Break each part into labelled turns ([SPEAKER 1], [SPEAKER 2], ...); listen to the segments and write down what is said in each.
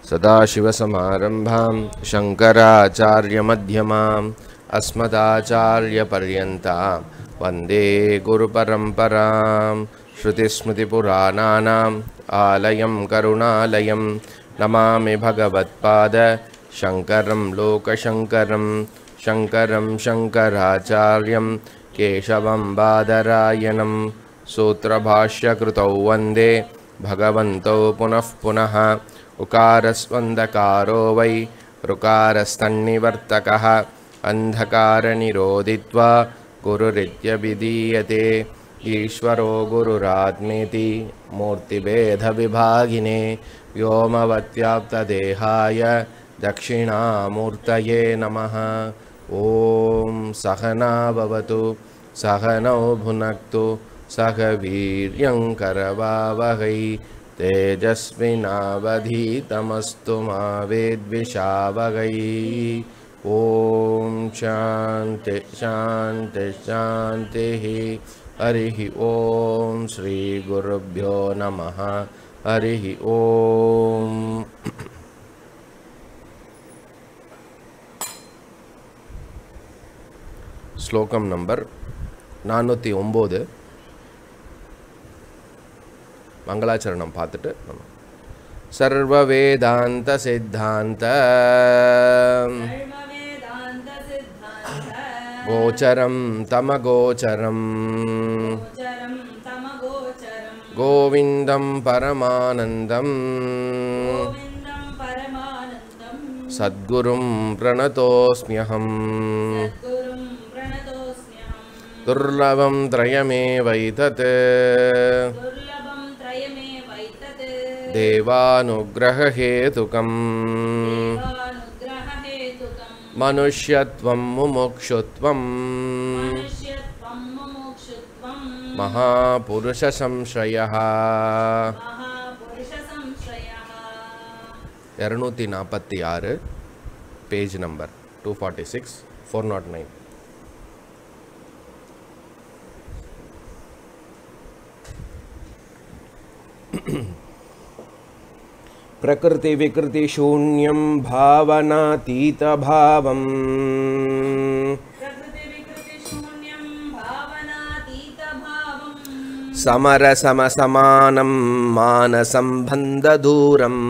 [SPEAKER 1] सदाशिवसमारम्भां शङ्कराचार्यमध्यमाम् अस्मदाचार्यपर्यन्तां वन्दे गुरुपरम्परां श्रुतिस्मृतिपुराणानाम् आलयं करुणालयं नमामि भगवत्पाद शङ्करं लोकशङ्करं शङ्करं शङ्कराचार्यं केशवं बादरायणं सूत्रभाष्यकृतौ वन्दे भगवन्तौ पुनः पुनः उकारस्वन्दकारो वै ऋकारस्तन्निवर्तकः अन्धकारनिरोधित्वा गुरुरित्यभिधीयते ईश्वरो गुरुरात्मेति मूर्तिभेदविभागिने व्योमवत्याप्तदेहाय दक्षिणामूर्तये नमः ॐ सहना भवतु सहनौ भुनक्तु सह वीर्यङ्करवावहै तेजस्विनावधीतमस्तु मा वेद्विषावहै ॐ शान्ति शान्ति शान्तिः हरिः ॐ श्रीगुरुभ्यो नमः हरिः ॐ ஸ்லோகம் நம்பர் நானூற்றி ஒம்பது மங்களாச்சரணம் பார்த்துட்டு நம்ம சர்வ வேதாந்த சித்தாந்த
[SPEAKER 2] सर्ववेदान्तसिद्धान्त
[SPEAKER 1] கோச்சரம் தமகோச்சரம்
[SPEAKER 2] गोचरं तमगोचरं
[SPEAKER 1] கோவிந்தம் பரமானந்தம்
[SPEAKER 2] गोविन्दं परमानन्दं
[SPEAKER 1] சத்குரும் பிரணதோஸ்மியகம்
[SPEAKER 2] सद्गुरुं प्रणतोऽस्म्यहं
[SPEAKER 1] துர்லபம் திரயமேவைதத்
[SPEAKER 2] दुर्लभं त्रयमेवैतत्
[SPEAKER 1] தேவானுகிரகஹேதுகம்
[SPEAKER 2] देवानुग्ररहेतुकं
[SPEAKER 1] मनुष्यत्वं मुमुक्षुत्वं
[SPEAKER 2] मनुष्यत्वं मुमुक्षुत्वं
[SPEAKER 1] महापुरुषसंश्रयः
[SPEAKER 2] महापुरुषसंश्रयः
[SPEAKER 1] இரநூத்தி நாற்பத்தி ஆறு page number two forty six four nought nine प्रकृतिविकृतिशून्यं भावनातीतभावम्
[SPEAKER 2] प्रकृतिविकृतिशून्यं भावनातीतभावम्
[SPEAKER 1] समरसमसमानं मानसम्बन्धदूरम्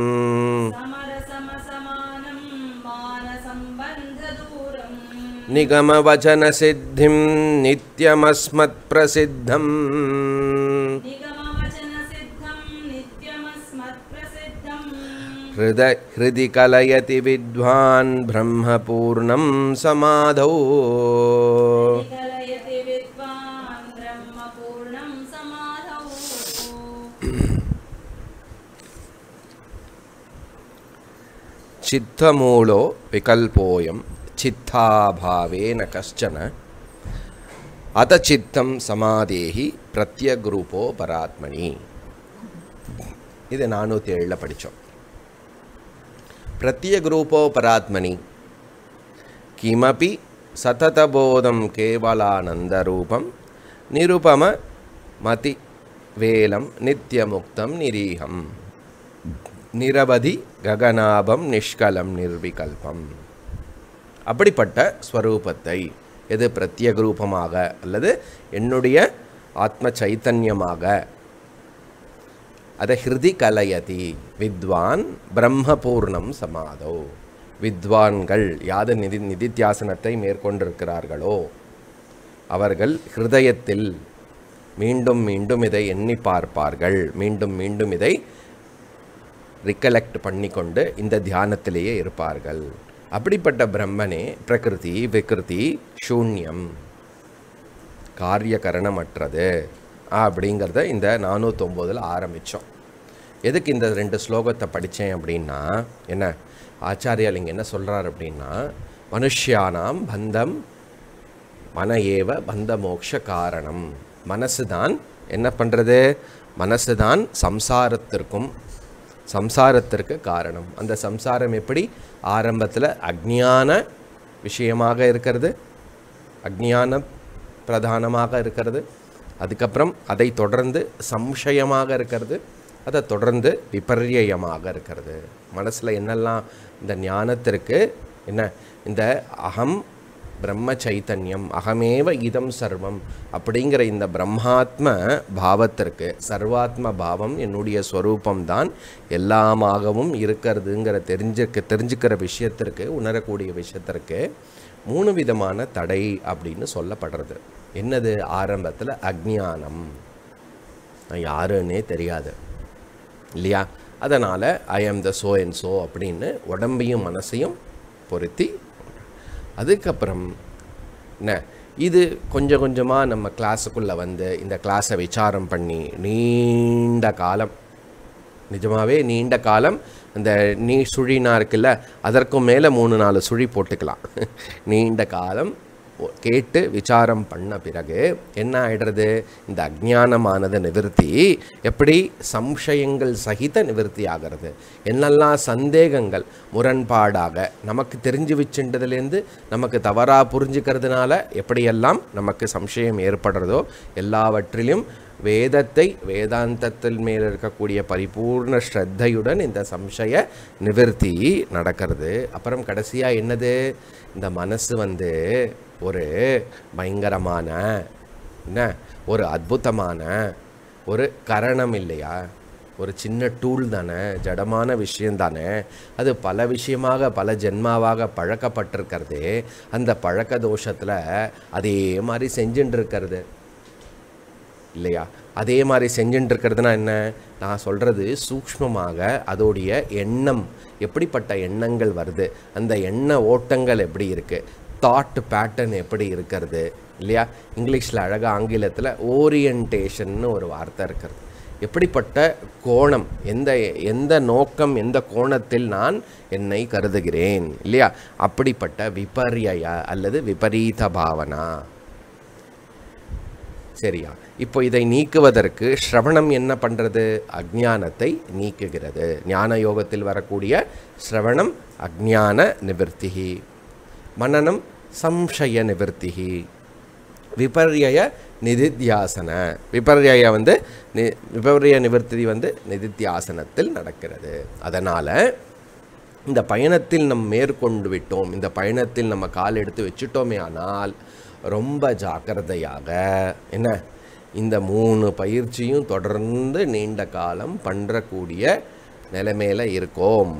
[SPEAKER 2] समरसमसमानं मानसम्बन्धदूरम्
[SPEAKER 1] निगमवचनसिद्धिं नित्यमस्मत्प्रसिद्धम्
[SPEAKER 2] निगमवचनसिद्धं नित्यमस्मत्प्रसिद्धम्
[SPEAKER 1] हृद हृदि कलयति विद्वान् ब्रह्मपूर्णं समाधौ
[SPEAKER 2] निकलयति विद्वान् ब्रह्मपूर्णं समाधौ
[SPEAKER 1] चित्तमूलो विकल्पोऽयं चित्ताभावेन कश्चन अत चित्तं समाधेहि प्रत्यग्रूपो परात्मनि இது நானூற்றி ஏழில் படித்தோம் பிரத்யக்ரூபோ பராத்மனி கிமபி சததபோதம் கேவலானந்தரூபம் நிருபம மதி வேலம் நித்தியமுக்தம் நிரீகம் நிரவதி ககனாபம் நிஷ்கலம் நிர்விகல்பம் அப்படிப்பட்ட ஸ்வரூபத்தை எது பிரத்யேக ரூபமாக அல்லது என்னுடைய ஆத்ம சைத்தன்யமாக அதை ஹிருதி கலயதி வித்வான் பிரம்மபூர்ணம் சமாதோ வித்வான்கள் யாது நிதி நிதித்தியாசனத்தை மேற்கொண்டிருக்கிறார்களோ அவர்கள் ஹிருதயத்தில் மீண்டும் மீண்டும் இதை எண்ணி பார்ப்பார்கள் மீண்டும் மீண்டும் இதை ரிகலெக்ட் பண்ணிக்கொண்டு இந்த தியானத்திலேயே இருப்பார்கள் அப்படிப்பட்ட பிரம்மனே பிரகிருதி விகிருதி சூன்யம் காரியகரணமற்றது அப்படிங்கிறத இந்த நானூற்றொம்போதில் ஆரம்பித்தோம் எதுக்கு இந்த ரெண்டு ஸ்லோகத்தை படித்தேன் அப்படின்னா என்ன ஆச்சாரியால் இங்கே என்ன சொல்கிறார் அப்படின்னா மனுஷ்யானாம் பந்தம் மன ஏவ பந்த மோக்ஷ காரணம் மனசு தான் என்ன பண்ணுறது மனசு தான் சம்சாரத்திற்கும் சம்சாரத்திற்கு காரணம் அந்த சம்சாரம் எப்படி ஆரம்பத்தில் அஜ்ஞான விஷயமாக இருக்கிறது அஜ்ஞான பிரதானமாக இருக்கிறது அதுக்கப்புறம் அதை தொடர்ந்து சம்சயமாக இருக்கிறது அதை தொடர்ந்து விபர்யமாக இருக்கிறது மனசில் என்னெல்லாம் இந்த ஞானத்திற்கு என்ன இந்த அகம் பிரம்ம சைத்தன்யம் அகமேவ இதம் சர்வம் அப்படிங்கிற இந்த பிரம்மாத்ம பாவத்திற்கு சர்வாத்ம பாவம் என்னுடைய ஸ்வரூபம்தான் எல்லாமாகவும் இருக்கிறதுங்கிற தெரிஞ்சுக்க தெரிஞ்சுக்கிற விஷயத்திற்கு உணரக்கூடிய விஷயத்திற்கு மூணு விதமான தடை அப்படின்னு சொல்லப்படுறது என்னது ஆரம்பத்தில் அஜ்ஞானம் நான் யாருன்னே தெரியாது இல்லையா அதனால் ஐ ஆம் த சோ அண்ட் சோ அப்படின்னு உடம்பையும் மனசையும் பொருத்தி அதுக்கப்புறம் என்ன இது கொஞ்சம் கொஞ்சமாக நம்ம கிளாஸுக்குள்ளே வந்து இந்த கிளாஸை விசாரம் பண்ணி நீண்ட காலம் நிஜமாவே நீண்ட காலம் அந்த நீ சுழினா இருக்குல்ல அதற்கும் மேலே மூணு நாலு சுழி போட்டுக்கலாம் நீண்ட காலம் ஒ- கேட்டு விசாரம் பண்ண பிறகு என்ன ஆயிடுறது இந்த அஜ்ஞானமானது நிவர்த்தி எப்படி சம்சயங்கள் சகித நிவர்த்தி ஆகிறது என்னெல்லாம் சந்தேகங்கள் முரண்பாடாக நமக்கு தெரிஞ்சு வச்சுட்டதுலேருந்து நமக்கு தவறாக புரிஞ்சுக்கிறதுனால எப்படியெல்லாம் நமக்கு சம்சயம் ஏற்படுறதோ எல்லாவற்றிலும் வேதத்தை வேதாந்தத்தில் மேல் இருக்கக்கூடிய பரிபூர்ண ஸ்ரத்தையுடன் இந்த சம்சய நிவர்த்தி நடக்கிறது அப்புறம் கடைசியாக என்னது இந்த மனசு வந்து ஒரு பயங்கரமான என்ன ஒரு அற்புதமான ஒரு கரணம் இல்லையா ஒரு சின்ன டூல் தானே ஜடமான விஷயம் தானே அது பல விஷயமாக பல ஜென்மாவாக பழக்கப்பட்டிருக்கிறது அந்த பழக்க தோஷத்தில் அதே மாதிரி செஞ்சுட்டு இருக்கிறது இல்லையா அதே மாதிரி செஞ்சுட்டு இருக்கிறதுனா என்ன நான் சொல்கிறது சூக்ஷ்மமாக அதோடைய எண்ணம் எப்படிப்பட்ட எண்ணங்கள் வருது அந்த எண்ண ஓட்டங்கள் எப்படி இருக்குது தாட் பேட்டர்ன் எப்படி இருக்கிறது இல்லையா இங்கிலீஷில் அழகாக ஆங்கிலத்தில் ஓரியன்டேஷன்னு ஒரு வார்த்தை இருக்கிறது எப்படிப்பட்ட கோணம் எந்த எந்த நோக்கம் எந்த கோணத்தில் நான் என்னை கருதுகிறேன் இல்லையா அப்படிப்பட்ட விபர்ய அல்லது விபரீத பாவனா சரியா இப்போ இதை நீக்குவதற்கு ஸ்ரவணம் என்ன பண்ணுறது அஜ்ஞானத்தை நீக்குகிறது ஞான யோகத்தில் வரக்கூடிய ஸ்ரவணம் அஜ்ஞான நிவர்த்திகி மனனம் சம்சய நிவர்த்திகி விபர்ய நிதித்தியாசன விபர்ய வந்து நி விபர்ய நிவர்த்தி வந்து நிதித்தியாசனத்தில் நடக்கிறது அதனால் இந்த பயணத்தில் நம் மேற்கொண்டு விட்டோம் இந்த பயணத்தில் நம்ம கால் எடுத்து வச்சுட்டோமே ஆனால் ரொம்ப ஜாக்கிரதையாக என்ன இந்த மூணு பயிற்சியும் தொடர்ந்து நீண்ட காலம் பண்ணுறக்கூடிய நிலைமையில் இருக்கோம்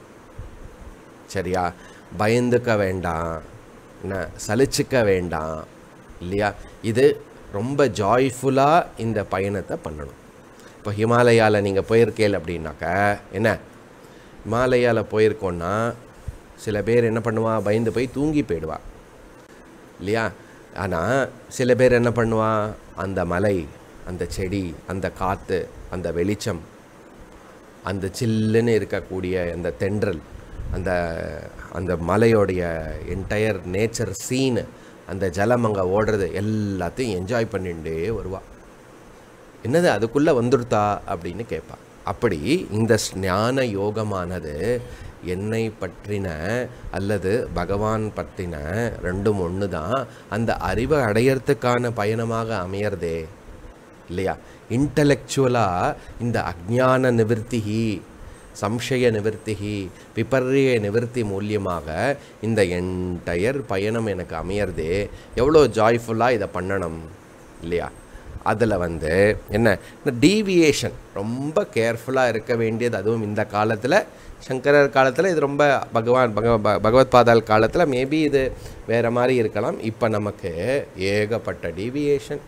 [SPEAKER 1] சரியா பயந்துக்க வேண்டாம் என்ன சலிச்சுக்க வேண்டாம் இல்லையா இது ரொம்ப ஜாய்ஃபுல்லாக இந்த பயணத்தை பண்ணணும் இப்போ ஹிமாலயாவில் நீங்கள் போயிருக்கேல் அப்படின்னாக்க என்ன ஹிமாலயாவில் போயிருக்கோன்னா சில பேர் என்ன பண்ணுவா பயந்து போய் தூங்கி போயிடுவா இல்லையா ஆனால் சில பேர் என்ன பண்ணுவா அந்த மலை அந்த செடி அந்த காற்று அந்த வெளிச்சம் அந்த சில்லுன்னு இருக்கக்கூடிய அந்த தென்றல் அந்த அந்த மலையோடைய என்டையர் நேச்சர் சீனு அந்த ஜலம் அங்கே ஓடுறது எல்லாத்தையும் என்ஜாய் பண்ணிட்டே வருவா என்னது அதுக்குள்ளே வந்துடுதா அப்படின்னு கேட்பா அப்படி இந்த ஸ்- ஞான யோகமானது என்னை பற்றின அல்லது பகவான் பற்றின ரெண்டும் ஒன்று தான் அந்த அறிவை அடையறதுக்கான பயணமாக அமையறதே இல்லையா இன்டலெக்சுவலாக இந்த அஜ்ஞான நிவர்த்திகி சம்சய நிவர்த்திகி விபர்ய நிவர்த்தி மூலியமாக இந்த என்டையர் பயணம் எனக்கு அமையறதே எவ்வளோ ஜாய்ஃபுல்லாக இதை பண்ணணும் இல்லையா அதில் வந்து என்ன இந்த டீவியேஷன் ரொம்ப கேர்ஃபுல்லாக இருக்க வேண்டியது அதுவும் இந்த காலத்தில் சங்கரர் காலத்தில் இது ரொம்ப பகவான் பகவ ப- பகவத் பாதால் காலத்தில் மேபி இது வேறு மாதிரி இருக்கலாம் இப்போ நமக்கு ஏகப்பட்ட டீவியேஷன்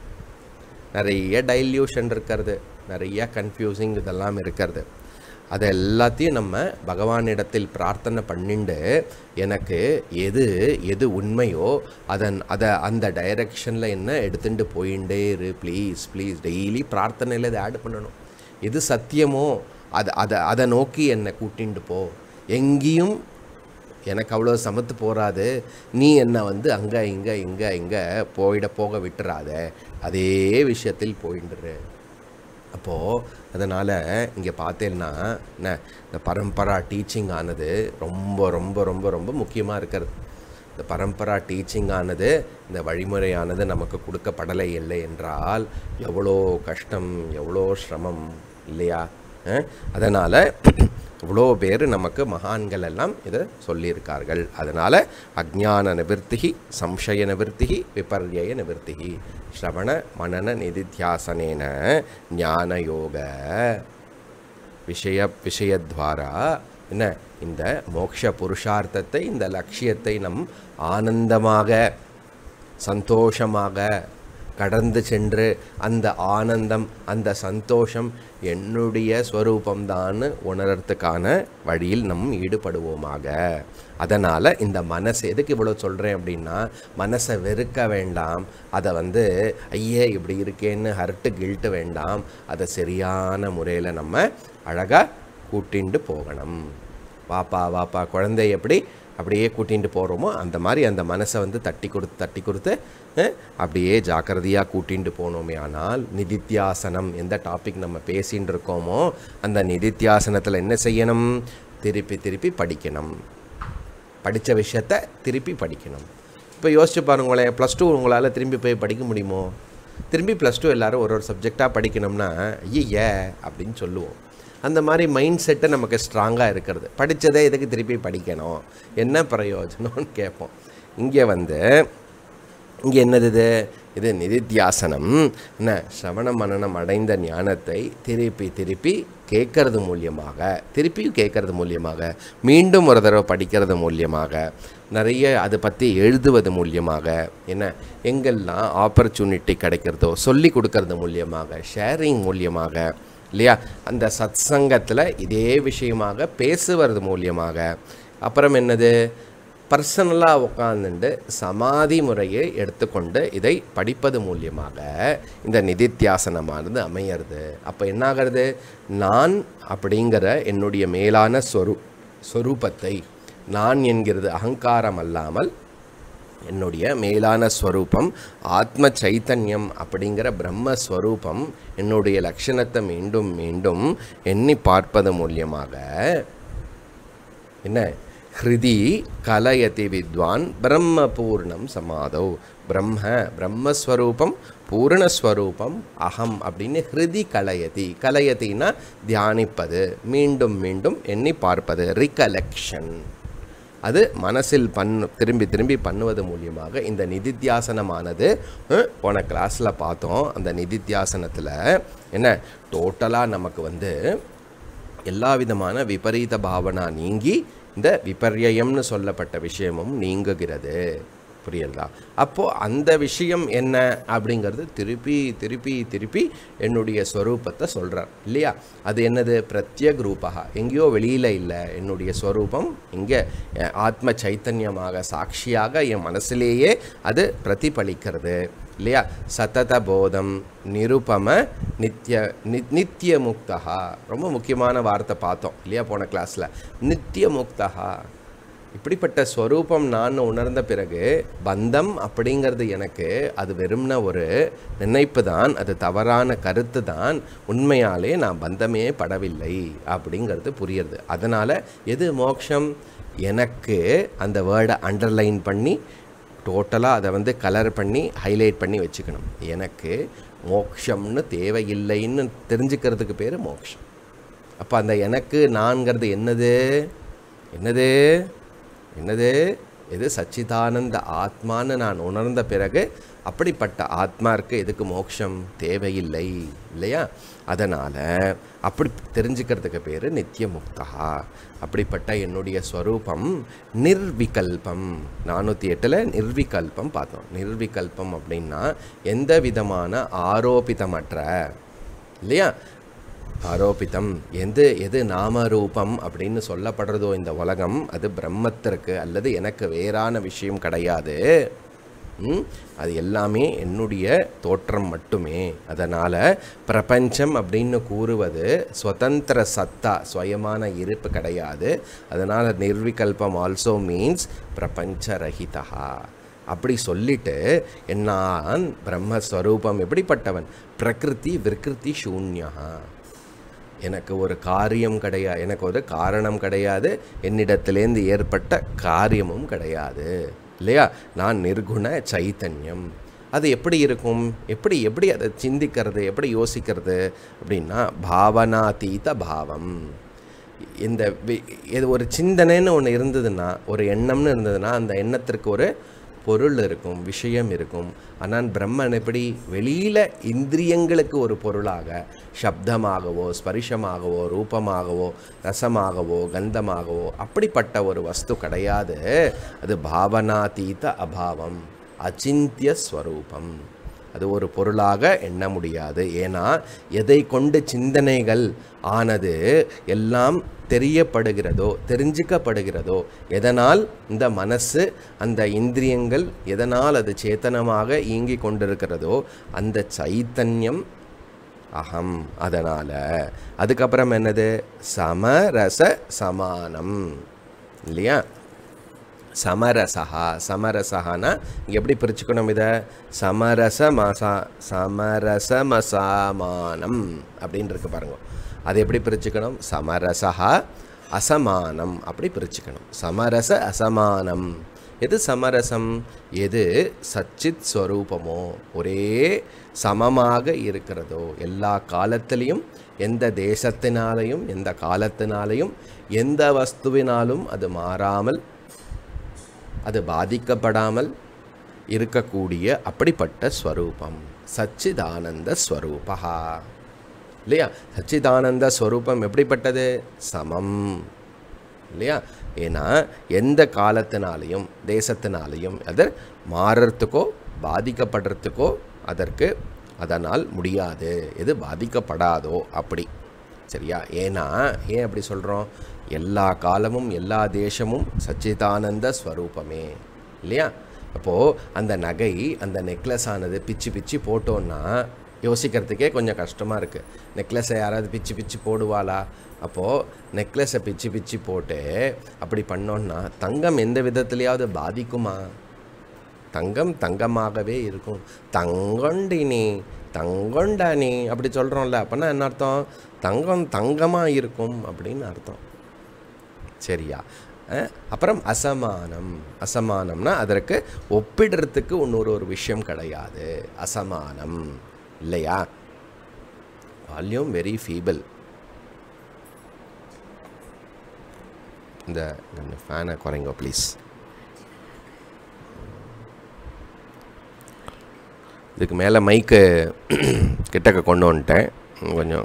[SPEAKER 1] நிறைய டைல்யூஷன் இருக்கிறது நிறைய கன்ஃபியூசிங் இதெல்லாம் இருக்கிறது அதை எல்லாத்தையும் நம்ம பகவானிடத்தில் பிரார்த்தனை பண்ணிண்டு எனக்கு எது எது உண்மையோ அதன் அதை அந்த டைரக்ஷனில் என்ன எடுத்துட்டு போயிண்டே இரு ப்ளீஸ் ப்ளீஸ் டெய்லி பிரார்த்தனையில் இதை ஆட் பண்ணணும் எது சத்தியமோ அதை அதை அதை நோக்கி என்னை கூட்டிண்டு போ எங்கேயும் எனக்கு அவ்வளோ சமத்து போகாது நீ என்னை வந்து அங்கே இங்கே இங்கே இங்கே போயிட போக விட்டுறாத அதே விஷயத்தில் போயிண்டுரு அப்போது அதனால் இங்கே பார்த்தேன்னா என்ன இந்த பரம்பரா டீச்சிங் ஆனது ரொம்ப ரொம்ப ரொம்ப ரொம்ப முக்கியமாக இருக்கிறது இந்த பரம்பரா டீச்சிங் ஆனது இந்த வழிமுறையானது நமக்கு கொடுக்கப்படலை இல்லை என்றால் எவ்வளோ கஷ்டம் எவ்வளோ சிரமம் இல்லையா அதனால் இவ்வளோ பேர் நமக்கு மகான்கள் எல்லாம் இதை சொல்லியிருக்கார்கள் அதனால் அஜ்ஞான நிவர்த்திகி சம்சய நிவர்த்திகி விபர்யய நிவர்த்திகி ஸ்ரவண மனன நிதித்தியாசனேன ஞானயோக விஷய விஷயத்வாரா என்ன இந்த மோக்ஷ புருஷார்த்தத்தை இந்த லட்சியத்தை நம் ஆனந்தமாக சந்தோஷமாக கடந்து சென்று அந்த ஆனந்தம் அந்த சந்தோஷம் என்னுடைய ஸ்வரூபம்தான் உணர்றதுக்கான வழியில் நம் ஈடுபடுவோமாக அதனால் இந்த மனசு எதுக்கு இவ்வளோ சொல்கிறேன் அப்படின்னா மனசை வெறுக்க வேண்டாம் அதை வந்து ஐயே இப்படி இருக்கேன்னு ஹர்ட்டு கில்ட்டு வேண்டாம் அதை சரியான முறையில் நம்ம அழகாக கூட்டிண்டு போகணும் வாப்பா வாப்பா குழந்தை எப்படி அப்படியே கூட்டிகிட்டு போகிறோமோ அந்த மாதிரி அந்த மனசை வந்து தட்டி கொடுத்து தட்டி கொடுத்து அஹ், அப்படியே ஜாக்கிரதையாக கூட்டிகிட்டு போனோமே ஆனால் நிதித்தியாசனம் எந்த டாபிக் நம்ம பேசின்னு இருக்கோமோ அந்த நிதித்தியாசனத்தில் என்ன செய்யணும் திருப்பி திருப்பி படிக்கணும் படித்த விஷயத்த திருப்பி படிக்கணும் இப்போ யோசிச்சு பாருங்களேன் ப்ளஸ் டூ உங்களால் திரும்பி போய் படிக்க முடியுமோ திரும்பி ப்ளஸ் டூ எல்லாரும் ஒரு ஒரு சப்ஜெக்டாக படிக்கணும்னா ஐய அப்படின்னு சொல்லுவோம் அந்த மாதிரி மைண்ட் செட்டு நமக்கு ஸ்ட்ராங்காக இருக்கிறது படித்ததே எதுக்கு திருப்பி படிக்கணும் என்ன பிரயோஜனம்னு கேட்போம் இங்கே வந்து இங்கே என்னது இது இது நிதித்தியாசனம் என்ன சிரவண மனனம் அடைந்த ஞானத்தை திருப்பி திருப்பி கேட்கறது மூலியமாக திருப்பியும் கேட்கறது மூலியமாக மீண்டும் ஒரு தடவை படிக்கிறது மூலியமாக நிறைய அதை பற்றி எழுதுவது மூலியமாக என்ன எங்கெல்லாம் ஆப்பர்ச்சுனிட்டி கிடைக்கிறதோ சொல்லி கொடுக்கறது மூலியமாக ஷேரிங் மூலியமாக இல்லையா அந்த சத் சங்கத்தில் இதே விஷயமாக பேசுவது மூலியமாக அப்புறம் என்னது பர்சனலாக உட்காந்துட்டு சமாதி முறையை எடுத்துக்கொண்டு இதை படிப்பது மூலியமாக இந்த நிதித்தியாசனமானது அமையிறது அப்போ என்னாகிறது நான் அப்படிங்கிற என்னுடைய மேலான ஸ்வரூ ஸ்வரூபத்தை நான் என்கிறது அகங்காரம் அல்லாமல் என்னுடைய மேலான ஸ்வரூபம் ஆத்ம சைத்தன்யம் அப்படிங்கிற பிரம்மஸ்வரூபம் என்னுடைய லட்சணத்தை மீண்டும் மீண்டும் எண்ணி பார்ப்பது மூலியமாக என்ன ஹிருதி கலயதி வித்வான் பிரம்ம பூர்ணம் சமாதவ் பிரம்ம பிரம்மஸ்வரூபம் பூர்ணஸ்வரூபம் அகம் அப்படின்னு ஹிருதி கலயதி கலயத்தின்னா தியானிப்பது மீண்டும் மீண்டும் எண்ணி பார்ப்பது ரிகலெக்ஷன் அது மனசில் பண்ணு திரும்பி திரும்பி பண்ணுவது மூலியமாக இந்த நிதித்தியாசனமானது அஹ், போன கிளாஸில் பார்த்தோம் அந்த நிதித்தியாசனத்தில் என்ன டோட்டலாக நமக்கு வந்து எல்லா விதமான விபரீத பாவனா நீங்கி இந்த விபர்யயம்னு சொல்லப்பட்ட விஷயமும் நீங்குகிறது புரியுதா அப்போது அந்த விஷயம் என்ன அப்படிங்கிறது திருப்பி திருப்பி திருப்பி என்னுடைய ஸ்வரூபத்தை சொல்கிறார் இல்லையா அது என்னது பிரத்யக் ரூபகா எங்கேயோ வெளியில் இல்லை என்னுடைய ஸ்வரூபம் இங்கே அஹ், ஆத்ம சைத்தன்யமாக சாட்சியாக என் மனசிலேயே அது பிரதிபலிக்கிறது இல்லையா சதத போதம் நிருபம நித்ய நி நித்திய முக்தகா ரொம்ப முக்கியமான வார்த்தை பார்த்தோம் இல்லையா போன கிளாஸில் நித்திய முக்தகா இப்படிப்பட்ட ஸ்வரூபம் நான் உணர்ந்த பிறகு பந்தம் அப்படிங்கிறது எனக்கு அது வெறும்ன ஒரு நினைப்பு தான் அது தவறான கருத்து தான் உண்மையாலே நான் பந்தமே படவில்லை அப்படிங்கிறது புரியுறது அதனால் எது மோட்சம் எனக்கு அந்த வேர்டை அண்டர்லைன் பண்ணி டோட்டலாக அதை வந்து கலர் பண்ணி ஹைலைட் பண்ணி வச்சுக்கணும் எனக்கு மோக்ஷம்னு தேவையில்லைன்னு தெரிஞ்சுக்கிறதுக்கு பேர் மோக்ஷம் அப்போ அந்த எனக்கு நான்கிறது என்னது என்னது என்னது இது சச்சிதானந்த ஆத்மான்னு நான் உணர்ந்த பிறகு அப்படிப்பட்ட ஆத்மாருக்கு எதுக்கு மோட்சம் தேவையில்லை இல்லையா அதனால் அப்படி தெரிஞ்சுக்கிறதுக்கு பேர் நித்திய முக்தா அப்படிப்பட்ட என்னுடைய ஸ்வரூபம் நிர்விகல்பம் நானூற்றி எட்டில் நிர்விகல்பம் பார்த்தோம் நிர்விகல்பம் அப்படின்னா எந்த விதமான ஆரோபிதமற்ற இல்லையா ஆரோபிதம் எது எது நாமரூபம் அப்படின்னு சொல்லப்படுறதோ இந்த உலகம் அது பிரம்மத்திற்கு அல்லது எனக்கு வேறான விஷயம் கிடையாது ம்? அது எல்லாமே என்னுடைய தோற்றம் மட்டுமே அதனால் பிரபஞ்சம் அப்படின்னு கூறுவது சுதந்திர சத்தா சுயமான இருப்பு கிடையாது அதனால் நிர்விகல்பம் ஆல்சோ மீன்ஸ் பிரபஞ்சரகிதா அப்படி சொல்லிட்டு நான் பிரம்மஸ்வரூபம் எப்படிப்பட்டவன் பிரகிருதி விற்கிருதி சூன்யா எனக்கு ஒரு காரியம் கிடையாது எனக்கு ஒரு காரணம் கிடையாது என்னிடத்திலேருந்து ஏற்பட்ட காரியமும் கிடையாது இல்லையா நான் நிர்குண சைத்தன்யம் அது எப்படி இருக்கும் எப்படி எப்படி அதை சிந்திக்கிறது எப்படி யோசிக்கிறது அப்படின்னா பாவனாதீத பாவம் இந்த வி- இது ஒரு சிந்தனைன்னு ஒன்று இருந்ததுன்னா ஒரு எண்ணம்னு இருந்ததுன்னா அந்த எண்ணத்திற்கு ஒரு பொருள் இருக்கும் விஷயம் இருக்கும் ஆனால் பிரம்மன் எப்படி வெளியில் இந்திரியங்களுக்கு ஒரு பொருளாக சப்தமாகவோ ஸ்பரிசமாகவோ ரூபமாகவோ ரசமாகவோ கந்தமாகவோ அப்படிப்பட்ட ஒரு வஸ்து கிடையாது அது பாவனாதீத அபாவம் அச்சிந்திய ஸ்வரூபம் அது ஒரு பொருளாக எண்ண முடியாது ஏன்னா எதை கொண்டு சிந்தனைகள் ஆனது எல்லாம் தெரியப்படுகிறதோ தெரிஞ்சிக்கப்படுகிறதோ எதனால் இந்த மனசு அந்த இந்திரியங்கள் எதனால் அது சேத்தனமாக இயங்கி கொண்டிருக்கிறதோ அந்த சைத்தன்யம் அகம் அதனால் அதுக்கப்புறம் என்னது சமரச சமானம் இல்லையா சமரசஹா சமரசஹானா இங்கே எப்படி பிரிச்சுக்கணும் இதை சமரச மசா சமரசமசாமானம் அப்படின்னு இருக்கு பாருங்க அது எப்படி பிரிச்சுக்கணும் சமரசஹா அசமானம் அப்படி பிரிச்சுக்கணும் சமரச அசமானம் எது சமரசம் எது சச்சித் ஸ்வரூபமோ ஒரே சமமாக இருக்கிறதோ எல்லா காலத்திலையும் எந்த தேசத்தினாலையும் எந்த காலத்தினாலையும் எந்த வஸ்துவினாலும் அது மாறாமல் அது பாதிக்கப்படாமல் இருக்கக்கூடிய அப்படிப்பட்ட ஸ்வரூபம் சச்சிதானந்த ஸ்வரூபா இல்லையா சச்சிதானந்த ஸ்வரூபம் எப்படிப்பட்டது சமம் இல்லையா ஏன்னா எந்த காலத்தினாலையும் தேசத்தினாலையும் அது மாறுறதுக்கோ பாதிக்கப்படுறதுக்கோ அதற்கு அதனால் முடியாது எது பாதிக்கப்படாதோ அப்படி சரியா ஏன்னா ஏன் அப்படி சொல்கிறோம் எல்லா காலமும் எல்லா தேசமும் சச்சிதானந்த ஸ்வரூபமே இல்லையா அப்போது அந்த நகை அந்த நெக்லஸ் ஆனது பிச்சு பிச்சு போட்டோன்னா யோசிக்கிறதுக்கே கொஞ்சம் கஷ்டமாக இருக்குது நெக்லஸை யாராவது பிச்சு பிச்சு போடுவாளா அப்போது நெக்லஸை பிச்சு பிச்சு போட்டு அப்படி பண்ணோன்னா தங்கம் எந்த விதத்துலையாவது பாதிக்குமா தங்கம் தங்கமாகவே இருக்கும் தங்கொண்டினி தங்கொண்டானி அப்படி சொல்கிறோம்ல அப்போனா என்ன அர்த்தம் தங்கம் தங்கமாக இருக்கும் அப்படின்னு அர்த்தம் சரியா அஹ், அப்புறம் அசமானம் அசமானம்னா அதற்கு ஒப்பிடுறதுக்கு இன்னொரு ஒரு விஷயம் கிடையாது அசமானம் இல்லையா வால்யூம் வெரி ஃபீபிள் இந்த ஃபேனை குறைங்க ப்ளீஸ் இதுக்கு மேலே மைக்கு கிட்டக்க கொண்டு வந்துட்டேன் இன்னும் கொஞ்சம்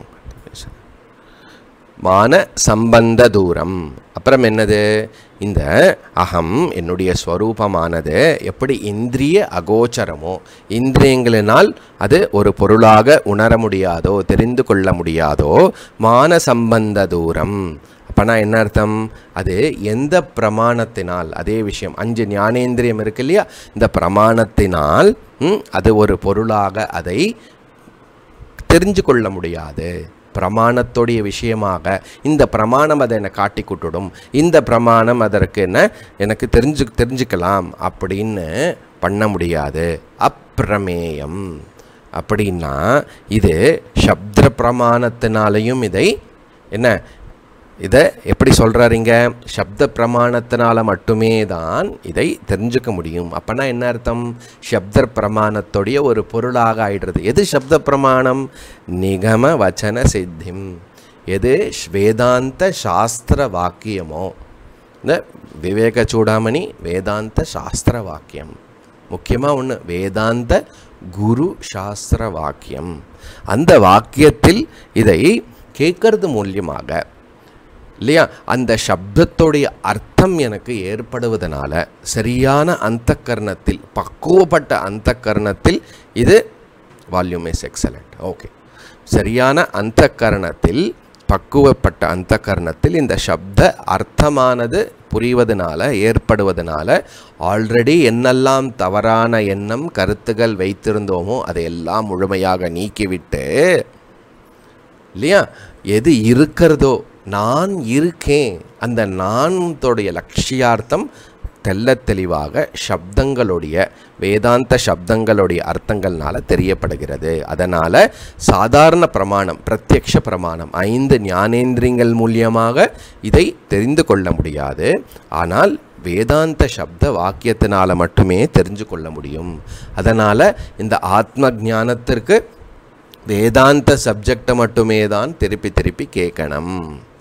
[SPEAKER 1] மான சம்பந்த தூரம் அப்புறம் என்னது இந்த அகம் என்னுடைய ஸ்வரூபமானது எப்படி இந்திரிய அகோச்சரமோ இந்திரியங்களினால் அது ஒரு பொருளாக உணர முடியாதோ தெரிந்து கொள்ள முடியாதோ மான சம்பந்த தூரம் அப்போனா என்ன அர்த்தம் அது எந்த பிரமாணத்தினால் அதே விஷயம் அஞ்சு ஞானேந்திரியம் இருக்கு இல்லையா இந்த பிரமாணத்தினால் ம், அது ஒரு பொருளாக அதை தெரிஞ்சு கொள்ள முடியாது பிரமாணத்துடைய விஷயமாக இந்த பிரமாணம் அதை என்னை காட்டி கொடுடும் இந்த பிரமாணம் அதற்கு என்ன எனக்கு தெரிஞ்சு தெரிஞ்சுக்கலாம் அப்படின்னு பண்ண முடியாது அப்பிரமேயம் அப்படின்னா இது சப்த பிரமாணத்தினாலையும் இதை என்ன இதை எப்படி சொல்கிறாருங்க சப்த பிரமாணத்தினால மட்டுமே தான் இதை தெரிஞ்சுக்க முடியும் அப்போனா என்ன அர்த்தம் சப்த பிரமாணத்துடைய ஒரு பொருளாக ஆயிடுறது எது சப்த பிரமாணம் நிகம வச்சன சித்திம் எது வேதாந்த சாஸ்திர வாக்கியமோ இந்த விவேக சூடாமணி வேதாந்த சாஸ்திர வாக்கியம் முக்கியமாக ஒன்று வேதாந்த குரு சாஸ்திர வாக்கியம் அந்த வாக்கியத்தில் இதை கேட்கறது மூலியமாக இல்லையா அந்த சப்தத்துடைய அர்த்தம் எனக்கு ஏற்படுவதனால சரியான அந்தக்கரணத்தில் பக்குவப்பட்ட அந்தக்கரணத்தில் இது வால்யூம் இஸ் எக்ஸலண்ட் ஓகே சரியான அந்தக்கரணத்தில் பக்குவப்பட்ட அந்தக்கரணத்தில் இந்த சப்த அர்த்தமானது புரிவதனால ஏற்படுவதனால ஆல்ரெடி என்னெல்லாம் தவறான எண்ணம் கருத்துகள் வைத்திருந்தோமோ அதையெல்லாம் முழுமையாக நீக்கிவிட்டு இல்லையா எது இருக்கிறதோ நான் இருக்கேன் அந்த நான்தோடைய லட்சியார்த்தம் தெள்ளத் தெளிவாக சப்தங்களுடைய வேதாந்த சப்தங்களுடைய அர்த்தங்கள்னால தெரியப்படுகிறது அதனால் சாதாரண பிரமாணம் பிரத்யக்ஷ பிரமாணம் ஐந்து ஞானேந்திரியங்கள் மூலியமாக இதை தெரிந்து கொள்ள முடியாது ஆனால் வேதாந்த சப்த வாக்கியத்தினால மட்டுமே தெரிஞ்சு கொள்ள முடியும் அதனால் இந்த ஆத்ம ஞானத்திற்கு வேதாந்த சப்ஜெக்டை மட்டுமே தான் திருப்பி திருப்பி கேட்கணும்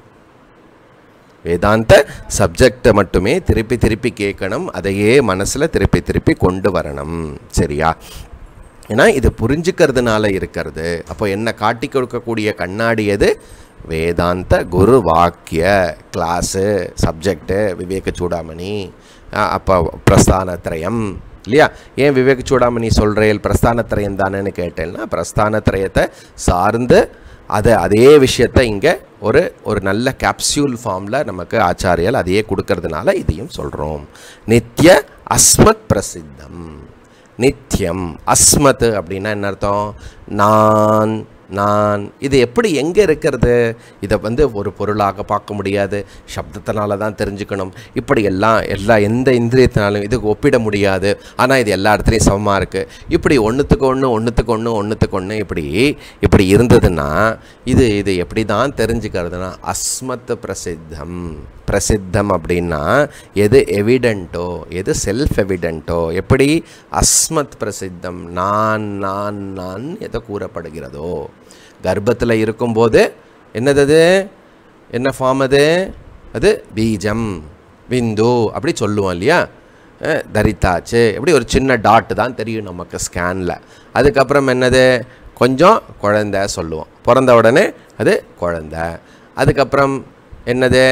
[SPEAKER 1] வேதாந்த சப்ஜெக்டை மட்டுமே திருப்பி திருப்பி கேட்கணும் அதையே மனசில் திருப்பி திருப்பி கொண்டு வரணும் சரியா ஏன்னா இது புரிஞ்சுக்கிறதுனால இருக்கிறது அப்போ என்ன காட்டி கொடுக்கக்கூடிய கண்ணாடி எது வேதாந்த குரு வாக்கிய கிளாஸு சப்ஜெக்டு விவேக சூடாமணி அஹ் அப்போ பிரஸ்தானத்ரயம் இல்லையா ஏன் விவேக சூடாமணி சொல்கிறேன் பிரஸ்தானத்ரயம் தானேன்னு கேட்டேன்னா பிரஸ்தானத்ரயத்தை சார்ந்து அதை அதே விஷயத்தை இங்கே ஒரு ஒரு நல்ல கேப்சியூல் ஃபார்மில் நமக்கு ஆச்சாரியல் அதையே கொடுக்கறதுனால இதையும் சொல்கிறோம் நித்ய அஸ்மத் பிரசித்தம் நித்தியம் அஸ்மத் அப்படின்னா என்ன அர்த்தம் நான் நான் இது எப்படி எங்கே இருக்கிறது இதை வந்து ஒரு பொருளாக பார்க்க முடியாது சப்தத்தினால தான் தெரிஞ்சுக்கணும் இப்படி எல்லாம் எல்லா எந்த இந்திரியத்தினாலும் இதுக்கு ஒப்பிட முடியாது ஆனால் இது எல்லா இடத்துலையும் சமமாக இருக்குது இப்படி ஒன்றுத்துக்கு ஒன்று ஒன்றுத்துக்கு ஒன்று ஒன்றுத்துக்கு ஒன்று இப்படி இப்படி இருந்ததுன்னா இது இது எப்படி தான் தெரிஞ்சுக்கிறதுனா அஸ்மத் பிரசித்தம் பிரசித்தம் அப்படின்னா எது எவிடென்ட்டோ எது செல்ஃப் எவிடென்ட்டோ எப்படி அஸ்மத் பிரசித்தம் நான் நான் நான் எதை கூறப்படுகிறதோ கர்ப்பத்தில் இருக்கும்போது என்னது அது என்ன ஃபார்ம் அது அது பீஜம் விந்து அப்படி சொல்லுவோம் இல்லையா அஹ், தரித்தாச்சு எப்படி ஒரு சின்ன டாட் தான் தெரியும் நமக்கு ஸ்கேனில் அதுக்கப்புறம் என்னது கொஞ்சம் குழந்தை சொல்லுவோம் பிறந்த உடனே அது குழந்தை அதுக்கப்புறம் என்னது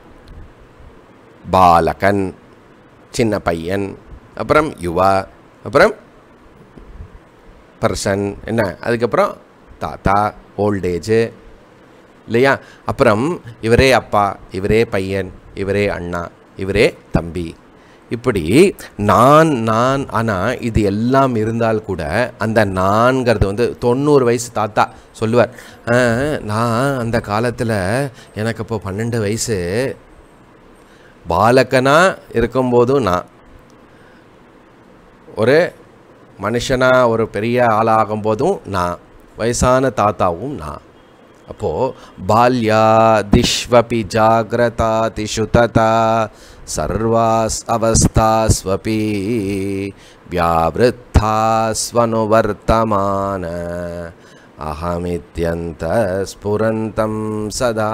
[SPEAKER 1] பாலகன் சின்ன பையன் அப்புறம் யுவா அப்புறம் பர்சன் என்ன அதுக்கப்புறம் தாத்தா ஓல்டேஜு இல்லையா அப்புறம் இவரே அப்பா இவரே பையன் இவரே அண்ணா இவரே தம்பி இப்படி நான் நான் ஆனால் இது எல்லாம் இருந்தால் கூட அந்த நான்கிறது வந்து தொண்ணூறு வயசு தாத்தா சொல்லுவார் "ஆ, நான் அந்த காலத்தில் எனக்கு இப்போ பன்னெண்டு வயசு பாலகனா இருக்கும்போதும் நான் ஒரு மனுஷனா ஒரு பெரிய ஆளாகும் போதும் நான் வயசான தாத்தாவும் நான் அப்போது பால்யாதிஷ்வபி ஜாகிரதாதிஷு ததா சர்வாஸ் அவஸ்தாஸ்வபி வியாவிருத்தாஸ்வனுவர்த்தமான அகமித்யந்த ஸ்புரந்தம் சதா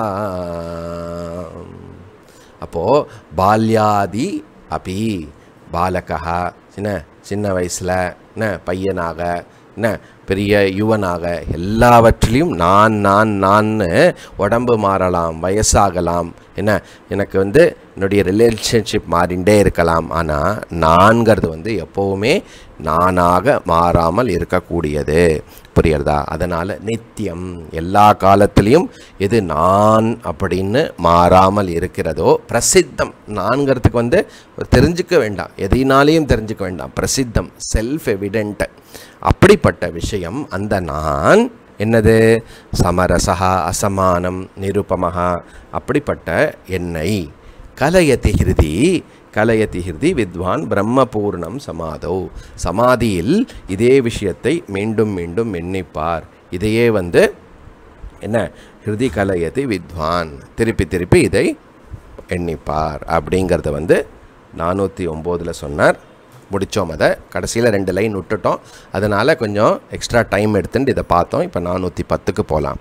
[SPEAKER 1] அப்போது பால்யாதி அப்பி பாலகா சின்ன சின்ன வயசில் என்ன பையனாக என்ன பெரிய யுவனாக எல்லாவற்றிலையும் நான் நான் நான்னு உடம்பு மாறலாம் வயசாகலாம் என்ன எனக்கு வந்து என்னுடைய ரிலேஷன்ஷிப் மாறிண்டே இருக்கலாம் ஆனால் நான்கிறது வந்து எப்போவுமே நானாக மாறாமல் இருக்கக்கூடியது புரியுறதா அதனால் நித்தியம் எல்லா காலத்திலையும் எது நான் அப்படின்னு மாறாமல் இருக்கிறதோ பிரசித்தம் நான்கிறதுக்கு வந்து தெரிஞ்சுக்க வேண்டாம் எதினாலையும் தெரிஞ்சுக்க வேண்டாம் பிரசித்தம் செல்ஃப் எவிடென்ட் அப்படிப்பட்ட விஷயம் அந்த நான் என்னது சமரசா அசமானம் நிருபமஹா அப்படிப்பட்ட என்னை கலயதி ஹிருதி கலயதி ஹிருதி வித்வான் பிரம்மபூர்ணம் சமாதௌ சமாதியில் இதே விஷயத்தை மீண்டும் மீண்டும் எண்ணிப்பார் இதையே வந்து என்ன ஹிருதி கலயதி வித்வான் திருப்பி திருப்பி இதை எண்ணிப்பார் அப்படிங்கிறத வந்து நானூற்றி ஒம்போதில் சொன்னார் முடித்தோம் அதை கடைசியில் ரெண்டு லைன் விட்டுட்டோம் அதனால் கொஞ்சம் எக்ஸ்ட்ரா டைம் எடுத்துட்டு இதை பார்த்தோம் இப்போ நானூற்றி பத்துக்கு போகலாம்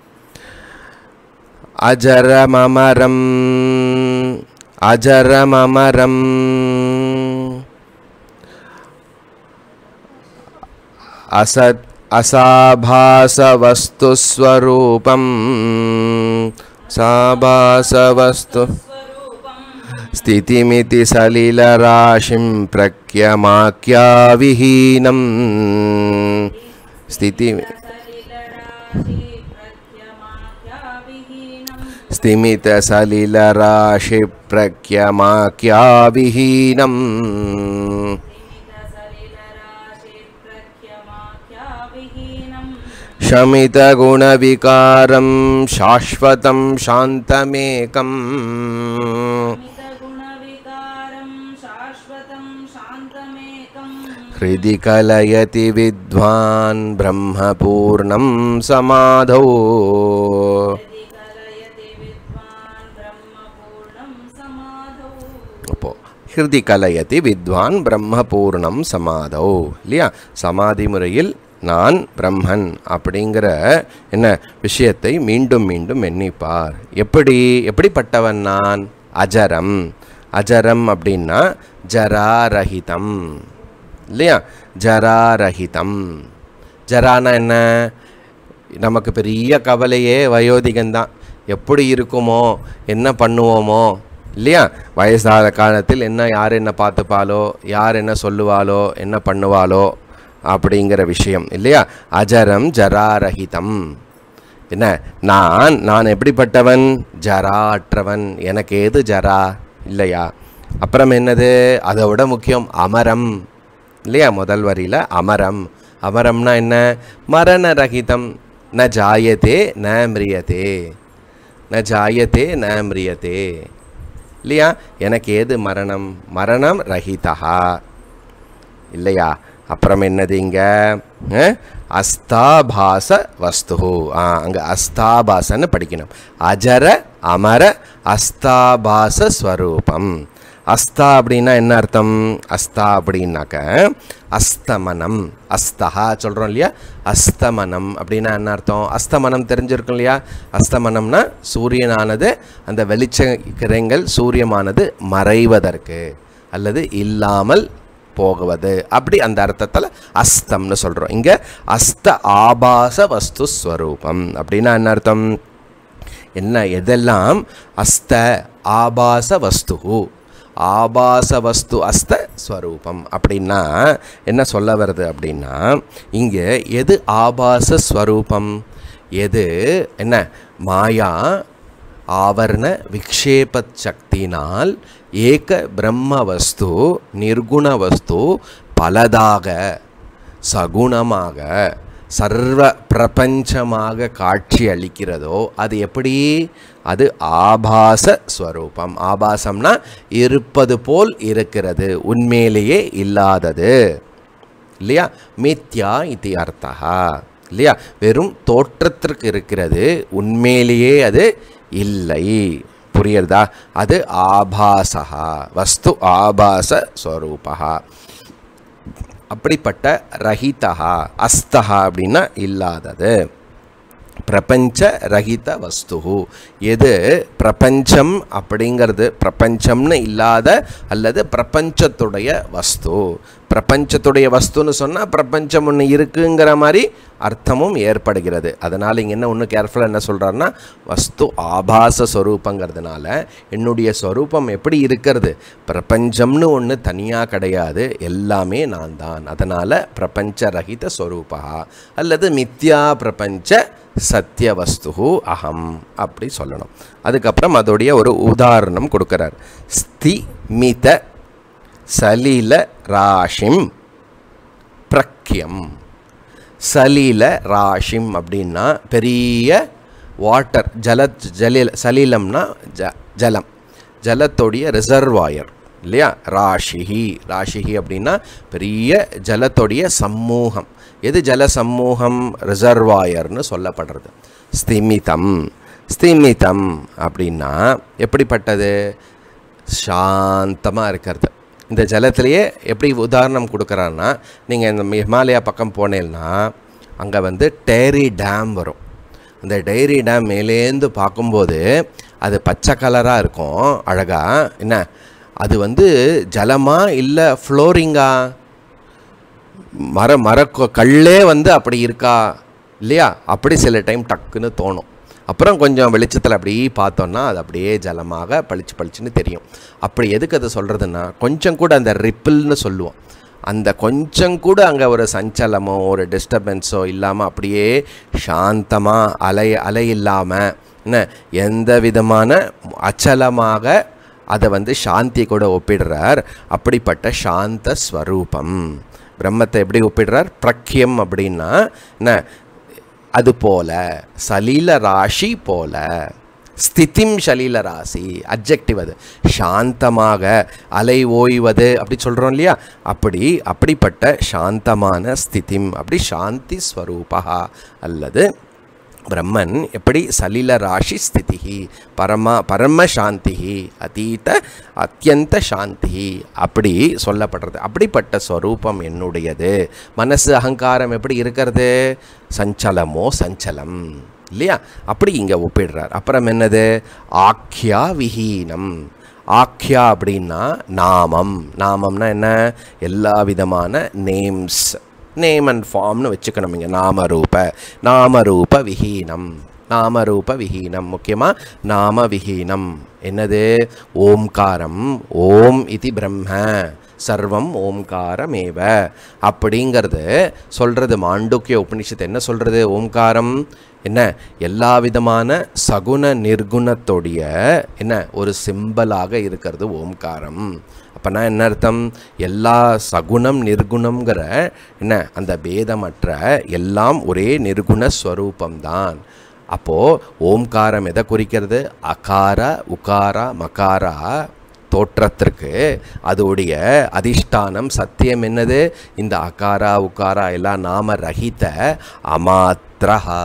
[SPEAKER 1] அஜரமமரம் அஜரமமரம் असत् असाभासवस्तुस्वरूपं साभासवस्तु
[SPEAKER 2] स्वरूपं
[SPEAKER 1] स्थितिमिति सलिलराशिं प्रख्यमाख्याविहीनं स्थिति
[SPEAKER 2] सलिलराशि प्रख्यमाख्याविहीनं
[SPEAKER 1] स्तिमितसलिलराशि प्रख्यमाख्याविहीनम्
[SPEAKER 2] सलिलराशि प्रख्यमाख्याविहीनं
[SPEAKER 1] शमितगुणविकारं शाश्वतं शान्तमेकम्
[SPEAKER 2] मितगुणविकारं शाश्वतं शान्तमेकं
[SPEAKER 1] हृदि कलयति विद्वान् ब्रह्मपूर्णं समाधौ
[SPEAKER 2] यदि कलयति विद्वान् ब्रह्मपूर्णं समाधौ
[SPEAKER 1] அப்போ ஹிருதி கலயதி வித்வான் பிரம்மபூர்ணம் சமாதோ இல்லையா சமாதி முறையில் நான் பிரம்மன் அப்படிங்கிற என்ன விஷயத்தை மீண்டும் மீண்டும் எண்ணிப்பார் எப்படி எப்படிப்பட்டவன் நான் அஜரம் அஜரம் அப்படின்னா ஜராரஹிதம் இல்லையா ஜராரஹிதம் ஜரானா என்ன நமக்கு பெரிய கவலையே வயோதிகந்தான் எப்படி இருக்குமோ என்ன பண்ணுவோமோ இல்லையா வயசாத காலத்தில் என்ன யார் என்ன பார்த்துப்பாலோ யார் என்ன சொல்லுவாளோ என்ன பண்ணுவாளோ அப்படிங்கிற விஷயம் இல்லையா அஜரம் ஜராரஹிதம் என்ன நான் நான் எப்படிப்பட்டவன் ஜரா அற்றவன் எனக்கு ஏது ஜரா இல்லையா அப்புறம் என்னது அதை விட முக்கியம் அமரம் இல்லையா முதல் வரியில் அமரம் அமரம்னா என்ன மரண ரகிதம் ந ஜாயத்தே ந மிரியதே ந ஜாயத்தே ந மிரியதே இல்லையா எனக்கு ஏது மரணம் மரணம் ரஹிதா இல்லையா அப்புறம் என்னது இங்கே அஸ்தாபாச வஸ்து ஆ அங்கே அஸ்தாபாசன்னு படிக்கணும் அஜர அமர அஸ்தாபாச ஸ்வரூபம் அஸ்தா அப்படின்னா என்ன அர்த்தம் அஸ்தா அப்படின்னாக்க அஸ்தமனம் அஸ்தஹா சொல்கிறோம் இல்லையா அஸ்தமனம் அப்படின்னா என்ன அர்த்தம் அஸ்தமனம் தெரிஞ்சிருக்கும் இல்லையா அஸ்தமனம்னா சூரியனானது அந்த வெளிச்சக்கிரங்கள் சூரியமானது மறைவதற்கு அல்லது இல்லாமல் போகுவது அப்படி அந்த அர்த்தத்தில் அஸ்தம்னு சொல்கிறோம் இங்கே அஸ்த ஆபாச வஸ்து ஸ்வரூபம் அப்படின்னா என்ன அர்த்தம் என்ன எதெல்லாம் அஸ்த ஆபாச வஸ்து ஆபாச வஸ்து அஸ்த ஸ்வரூபம் அப்படின்னா என்ன சொல்ல வருது அப்படின்னா இங்கே எது ஆபாச ஸ்வரூபம் எது என்ன மாயா ஆவரண விக்ஷேப சக்தினால் ஏக பிரம்ம வஸ்து நிர்குண வஸ்து பலதாக சகுணமாக சர்வ பிரபஞ்சமாக காட்சி அளிக்கிறதோ அது எப்படி அது ஆபாச ஸ்வரூபம் ஆபாசம்னா இருப்பது போல் இருக்கிறது உண்மையிலேயே இல்லாதது இல்லையா மித்யா இது அர்த்தா இல்லையா வெறும் தோற்றத்திற்கு இருக்கிறது உண்மையிலேயே அது இல்லை புரியுறதா அது ஆபாசா வஸ்து ஆபாச ஸ்வரூபா அப்படிப்பட்ட ரஹிதா அஸ்தஹா அப்படின்னா இல்லாதது பிரபஞ்ச ரஹித வஸ்து எது பிரபஞ்சம் அப்படிங்கிறது பிரபஞ்சம்னு இல்லாத அல்லது பிரபஞ்சத்துடைய வஸ்து பிரபஞ்சத்துடைய வஸ்துன்னு சொன்னால் பிரபஞ்சம் ஒன்று இருக்குங்கிற மாதிரி அர்த்தமும் ஏற்படுகிறது அதனால் இங்கே என்ன ஒன்று கேர்ஃபுல்லாக என்ன சொல்கிறாருன்னா வஸ்து ஆபாச ஸ்வரூபங்கிறதுனால என்னுடைய ஸ்வரூபம் எப்படி இருக்கிறது பிரபஞ்சம்னு ஒன்று தனியாக கிடையாது எல்லாமே நான் தான் அதனால் பிரபஞ்ச ரஹித ஸ்வரூபா அல்லது மித்யா பிரபஞ்ச சத்திய வஸ்து அகம் அப்படி சொல்லணும் அதுக்கப்புறம் அதோடைய ஒரு உதாரணம் கொடுக்குறார் ஸ்திமித சலில ராஷிம் பிரக்யம் சலில ராஷிம் அப்படின்னா பெரிய வாட்டர் ஜல ஜலில சலிலம்னா ஜ ஜலம் ஜலத்தோடைய ரிசர்வாயர் இல்லையா ராஷிஹி ராஷிஹி அப்படின்னா பெரிய ஜலத்தோடைய சமூகம் எது ஜல சமூகம் ரிசர்வாயர்னு சொல்லப்படுறது ஸ்திமிதம் ஸ்திமிதம் அப்படின்னா எப்படிப்பட்டது சாந்தமாக இருக்கிறது இந்த ஜலத்திலேயே எப்படி உதாரணம் கொடுக்குறான்னா நீங்கள் இந்த ஹிமாலயா பக்கம் போனேன்னா அங்கே வந்து டேரி டேம் வரும் அந்த டெய்ரி டேம் மேலேந்து பார்க்கும்போது அது பச்சை கலராக இருக்கும் அழகாக என்ன அது வந்து ஜலமா இல்லை ஃப்ளோரிங்கா மர மர கொ- கல்லே வந்து அப்படி இருக்கா இல்லையா அப்படி சில டைம் டக்குன்னு தோணும் அப்புறம் கொஞ்சம் வெளிச்சத்தில் அப்படியே பார்த்தோன்னா அது அப்படியே ஜலமாக பளிச்சு பளிச்சுன்னு தெரியும் அப்படி எதுக்கு அது சொல்கிறதுன்னா கொஞ்சம் கூட அந்த ரிப்பிள்னு சொல்லுவோம் அந்த கொஞ்சம் கூட அங்கே ஒரு சஞ்சலமோ ஒரு டிஸ்டர்பன்ஸோ இல்லாமல் அப்படியே சாந்தமாக அலை அலை இல்லாமல் என்ன எந்த விதமான அச்சலமாக அதை வந்து சாந்தி கூட ஒப்பிடுறார் அப்படிப்பட்ட சாந்த ஸ்வரூபம் பிரம்மத்தை எப்படி ஒப்பிடுறார் பிரக்யம் அப்படின்னா என்ன அது போல சலீல ராசி போல ஸ்திதிம் சலீல ராசி அப்ஜெக்டிவ் அது சாந்தமாக அலை ஓய்வது அப்படி சொல்கிறோம் இல்லையா அப்படி அப்படிப்பட்ட சாந்தமான ஸ்திதிம் அப்படி சாந்தி ஸ்வரூபா அல்லது பிரம்மன் எப்படி சலில ராசி ஸ்திதி பரமா பரம சாந்தி அதீத அத்தியந்த சாந்தி அப்படி சொல்லப்படுறது அப்படிப்பட்ட ஸ்வரூபம் என்னுடையது மனசு அகங்காரம் எப்படி இருக்கிறது சஞ்சலமோ சஞ்சலம் இல்லையா அப்படி இங்கே ஒப்பிடுறார் அப்புறம் என்னது ஆக்யா விஹீனம் ஆக்யா அப்படின்னா நாமம் நாமம்னா என்ன எல்லா விதமான நேம்ஸ் நேம் அண்ட் ஃபார்ம்னு வச்சுக்கணும் இங்கே நாமரூப நாமரூப விஹீனம் நாமரூப விஹீனம் முக்கியமாக நாம விஹீனம் என்னது ஓம்காரம் ஓம் இது பிரம்ம சர்வம் ஓம்காரமேவ அப்படிங்கிறது சொல்கிறது மாண்டுக்கிய உபனிஷத்து என்ன சொல்கிறது ஓம்காரம் என்ன எல்லா விதமான சகுன நிர்குணத்தோடைய என்ன ஒரு சிம்பலாக இருக்கிறது ஓம்காரம் அப்போனா என்ன அர்த்தம் எல்லா சகுணம் நிர்குணம்ங்கிற என்ன அந்த பேதமற்ற எல்லாம் ஒரே நிர்குண ஸ்வரூபம்தான் அப்போது ஓம்காரம் எதை குறிக்கிறது அகார உகாரா மகாரா தோற்றத்திற்கு அதோடைய அதிஷ்டானம் சத்தியம் என்னது இந்த அகாரா உகாரா எல்லாம் நாம ரஹித அமாத்ரஹா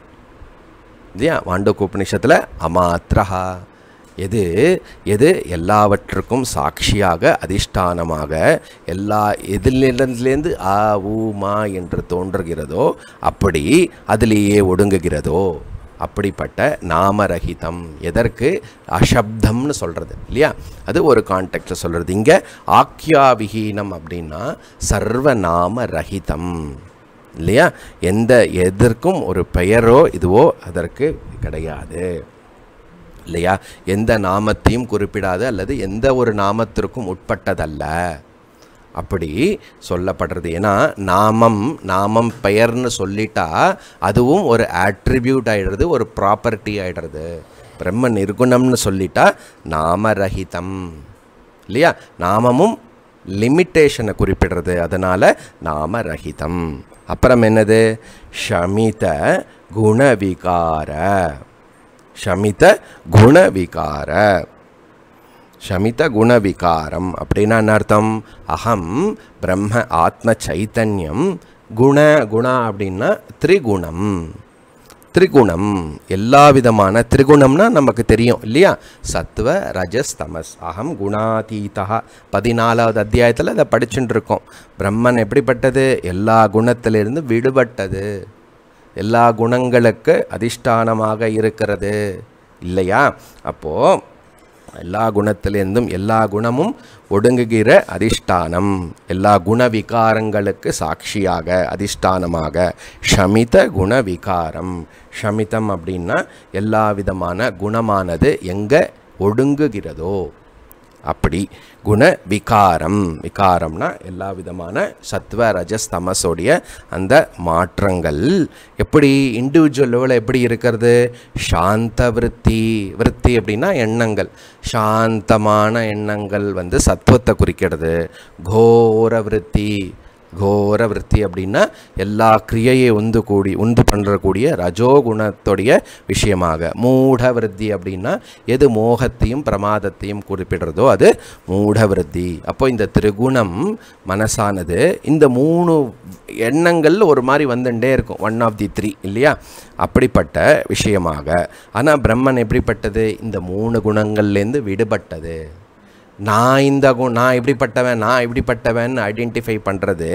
[SPEAKER 1] இல்லையா மாண்டோக்கு உபநிஷத்தில் அமாத்ரஹா எது எது எல்லாவற்றுக்கும் சாட்சியாக அதிஷ்டானமாக எல்லா எதிலிருந்துலேருந்து ஆ ஊ மா என்று தோன்றுகிறதோ அப்படி அதிலேயே ஒடுங்குகிறதோ அப்படிப்பட்ட நாமரகிதம் எதற்கு அசப்தம்னு சொல்கிறது இல்லையா அது ஒரு கான்டெக்டில் சொல்கிறது இங்கே ஆக்யாவிஹீனம் அப்படின்னா சர்வநாம ரஹிதம் இல்லையா எந்த எதற்கும் ஒரு பெயரோ இதுவோ அதற்கு கிடையாது இல்லையா எந்த நாமத்தையும் குறிப்பிடாது அல்லது எந்த ஒரு நாமத்திற்கும் உட்பட்டதல்ல அப்படி சொல்லப்படுறது ஏன்னா நாமம் நாமம் பெயர்னு சொல்லிட்டா அதுவும் ஒரு ஆட்ரிபியூட் ஆயிடுறது ஒரு ப்ராப்பர்ட்டி ஆயிடுறது பிரம்ம நிர்குணம்னு சொல்லிட்டா நாமரஹிதம் இல்லையா நாமமும் லிமிட்டேஷனை குறிப்பிடுறது அதனால் நாமரஹிதம் அப்புறம் என்னது ஷமித குணவிகார ஷமித குணவிகார ஷமித குணவிகாரம் அப்படின்னா என்ன அர்த்தம் அகம் பிரம்ம ஆத்ம சைத்தன்யம் குண குணா அப்படின்னா திரிகுணம் திரிகுணம் எல்லா விதமான திரிகுணம்னா நமக்கு தெரியும் இல்லையா சத்வ ரஜஸ் தமஸ் அகம் குணாதீதா பதினாலாவது அத்தியாயத்தில் அதை படிச்சுட்டு இருக்கோம் பிரம்மன் எப்படிப்பட்டது எல்லா குணத்திலிருந்து விடுபட்டது எல்லா குணங்களுக்கு அதிஷ்டானமாக இருக்கிறது இல்லையா அப்போது எல்லா குணத்திலிருந்தும் எல்லா குணமும் ஒடுங்குகிற அதிஷ்டானம் எல்லா குணவிகாரங்களுக்கு சாட்சியாக அதிஷ்டானமாக ஷமித குணவிகாரம் ஷமிதம் அப்படின்னா எல்லா விதமான குணமானது எங்கே ஒடுங்குகிறதோ அப்படி குண விகாரம் விகாரம்னா எல்லா விதமான சத்வ ரஜஸ் தமஸோடைய அந்த மாற்றங்கள் எப்படி இண்டிவிஜுவல் லெவலில் எப்படி இருக்கிறது சாந்த விருத்தி விருத்தி அப்படின்னா எண்ணங்கள் சாந்தமான எண்ணங்கள் வந்து சத்துவத்தை குறிக்கிறது கோர விருத்தி கோர விருத்தி அப்படின்னா எல்லா கிரியையை உந்து கூடி உந்து பண்ணுறக்கூடிய ரஜோகுணத்துடைய விஷயமாக மூட விருத்தி அப்படின்னா எது மோகத்தையும் பிரமாதத்தையும் குறிப்பிடுறதோ அது மூட விருத்தி அப்போ இந்த திரிகுணம் மனசானது இந்த மூணு எண்ணங்கள் ஒரு மாதிரி வந்துட்டே இருக்கும் ஒன் ஆஃப் தி த்ரீ இல்லையா அப்படிப்பட்ட விஷயமாக ஆனால் பிரம்மன் எப்படிப்பட்டது இந்த மூணு குணங்கள்லேருந்து விடுபட்டது நான் இந்த கு நான் இப்படிப்பட்டவன் நான் இப்படிப்பட்டவன் ஐடென்டிஃபை பண்ணுறது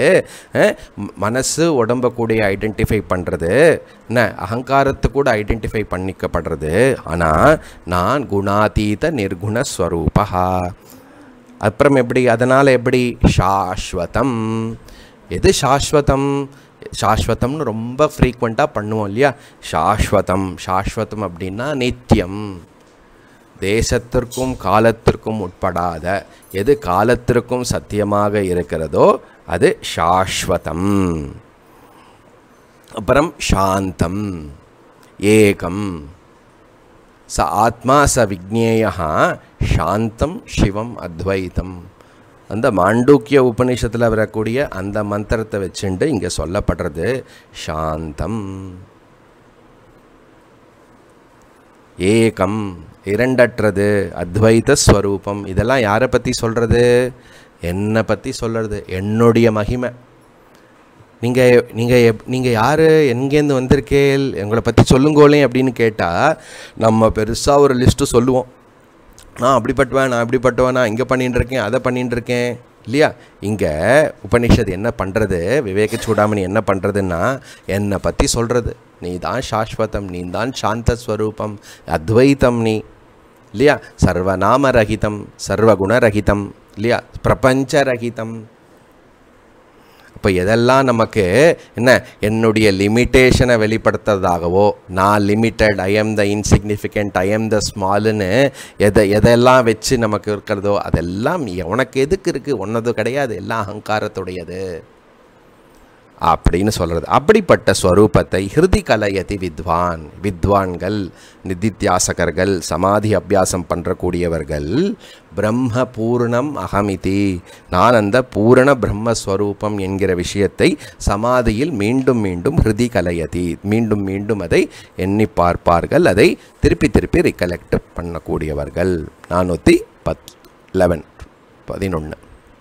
[SPEAKER 1] மனசு உடம்ப கூட ஐடென்டிஃபை பண்ணுறது என்ன அகங்காரத்து கூட ஐடென்டிஃபை பண்ணிக்கப்படுறது ஆனால் நான் குணாதீத நிர்குண ஸ்வரூபா அப்புறம் எப்படி அதனால் எப்படி சாஸ்வதம் எது சாஸ்வதம் சாஸ்வதம்னு ரொம்ப ஃப்ரீக்வெண்ட்டாக பண்ணுவோம் இல்லையா சாஸ்வதம் சாஸ்வதம் அப்படின்னா நித்தியம் தேசத்திற்கும் காலத்திற்கும் உட்படாத எது காலத்திற்கும் சத்தியமாக இருக்கிறதோ அது சாஸ்வதம் அப்புறம் சாந்தம் ஏகம் ச ஆத்மா ச விக்னேயா சாந்தம் சிவம் அத்வைதம் அந்த மாண்டூக்கிய உபநிஷத்தில் வரக்கூடிய அந்த மந்திரத்தை வச்சுண்டு இங்கே சொல்லப்படுறது சாந்தம் ஏகம் இரண்டற்றது அத்வைத ஸ்வரூபம் இதெல்லாம் யாரை பற்றி சொல்கிறது என்னை பற்றி சொல்கிறது என்னுடைய மகிமை நீங்கள் நீங்கள் எப் நீங்கள் யார் எங்கேருந்து வந்திருக்கேள் எங்களை பற்றி சொல்லுங்கோளே அப்படின்னு கேட்டால் நம்ம பெருசாக ஒரு லிஸ்ட்டு சொல்லுவோம் நான் அப்படிப்பட்டவன் நான் இப்படிப்பட்டவன் நான் இங்கே பண்ணிட்டு இருக்கேன் அதை பண்ணிட்டு இருக்கேன் இல்லையா இங்கே உபனிஷத் என்ன பண்ணுறது விவேக சூடாமணி என்ன பண்ணுறதுன்னா என்னை பற்றி சொல்கிறது நீ தான் சாஸ்வதம் நீ தான் சாந்த ஸ்வரூபம் அத்வைத்தம் நீ இல்லையா சர்வநாமரகிதம் சர்வகுணரகிதம் இல்லையா பிரபஞ்சரகிதம் அப்போ எதெல்லாம் நமக்கு என்ன என்னுடைய லிமிட்டேஷனை வெளிப்படுத்துறதாகவோ நான் limited I am the insignificant I am the ஸ்மாலுன்னு எதை எதெல்லாம் வச்சு நமக்கு இருக்கிறதோ அதெல்லாம் உனக்கு எதுக்கு இருக்குது ஒன்னது கிடையாது எல்லாம் அகங்காரத்துடையது அப்படின்னு சொல்கிறது அப்படிப்பட்ட ஸ்வரூபத்தை ஹிருதி கலயதி வித்வான் வித்வான்கள் நிதித்தியாசகர்கள் சமாதி அபியாசம் பண்ணுறக்கூடியவர்கள் பிரம்ம பூர்ணம் அகமிதி நான் அந்த பூரண பிரம்மஸ்வரூபம் என்கிற விஷயத்தை சமாதியில் மீண்டும் மீண்டும் ஹிருதி கலயதி மீண்டும் மீண்டும் அதை எண்ணி பார்ப்பார்கள் அதை திருப்பி திருப்பி ரிகலெக்ட் பண்ணக்கூடியவர்கள் நானூற்றி பத் லெவன் பதினொன்று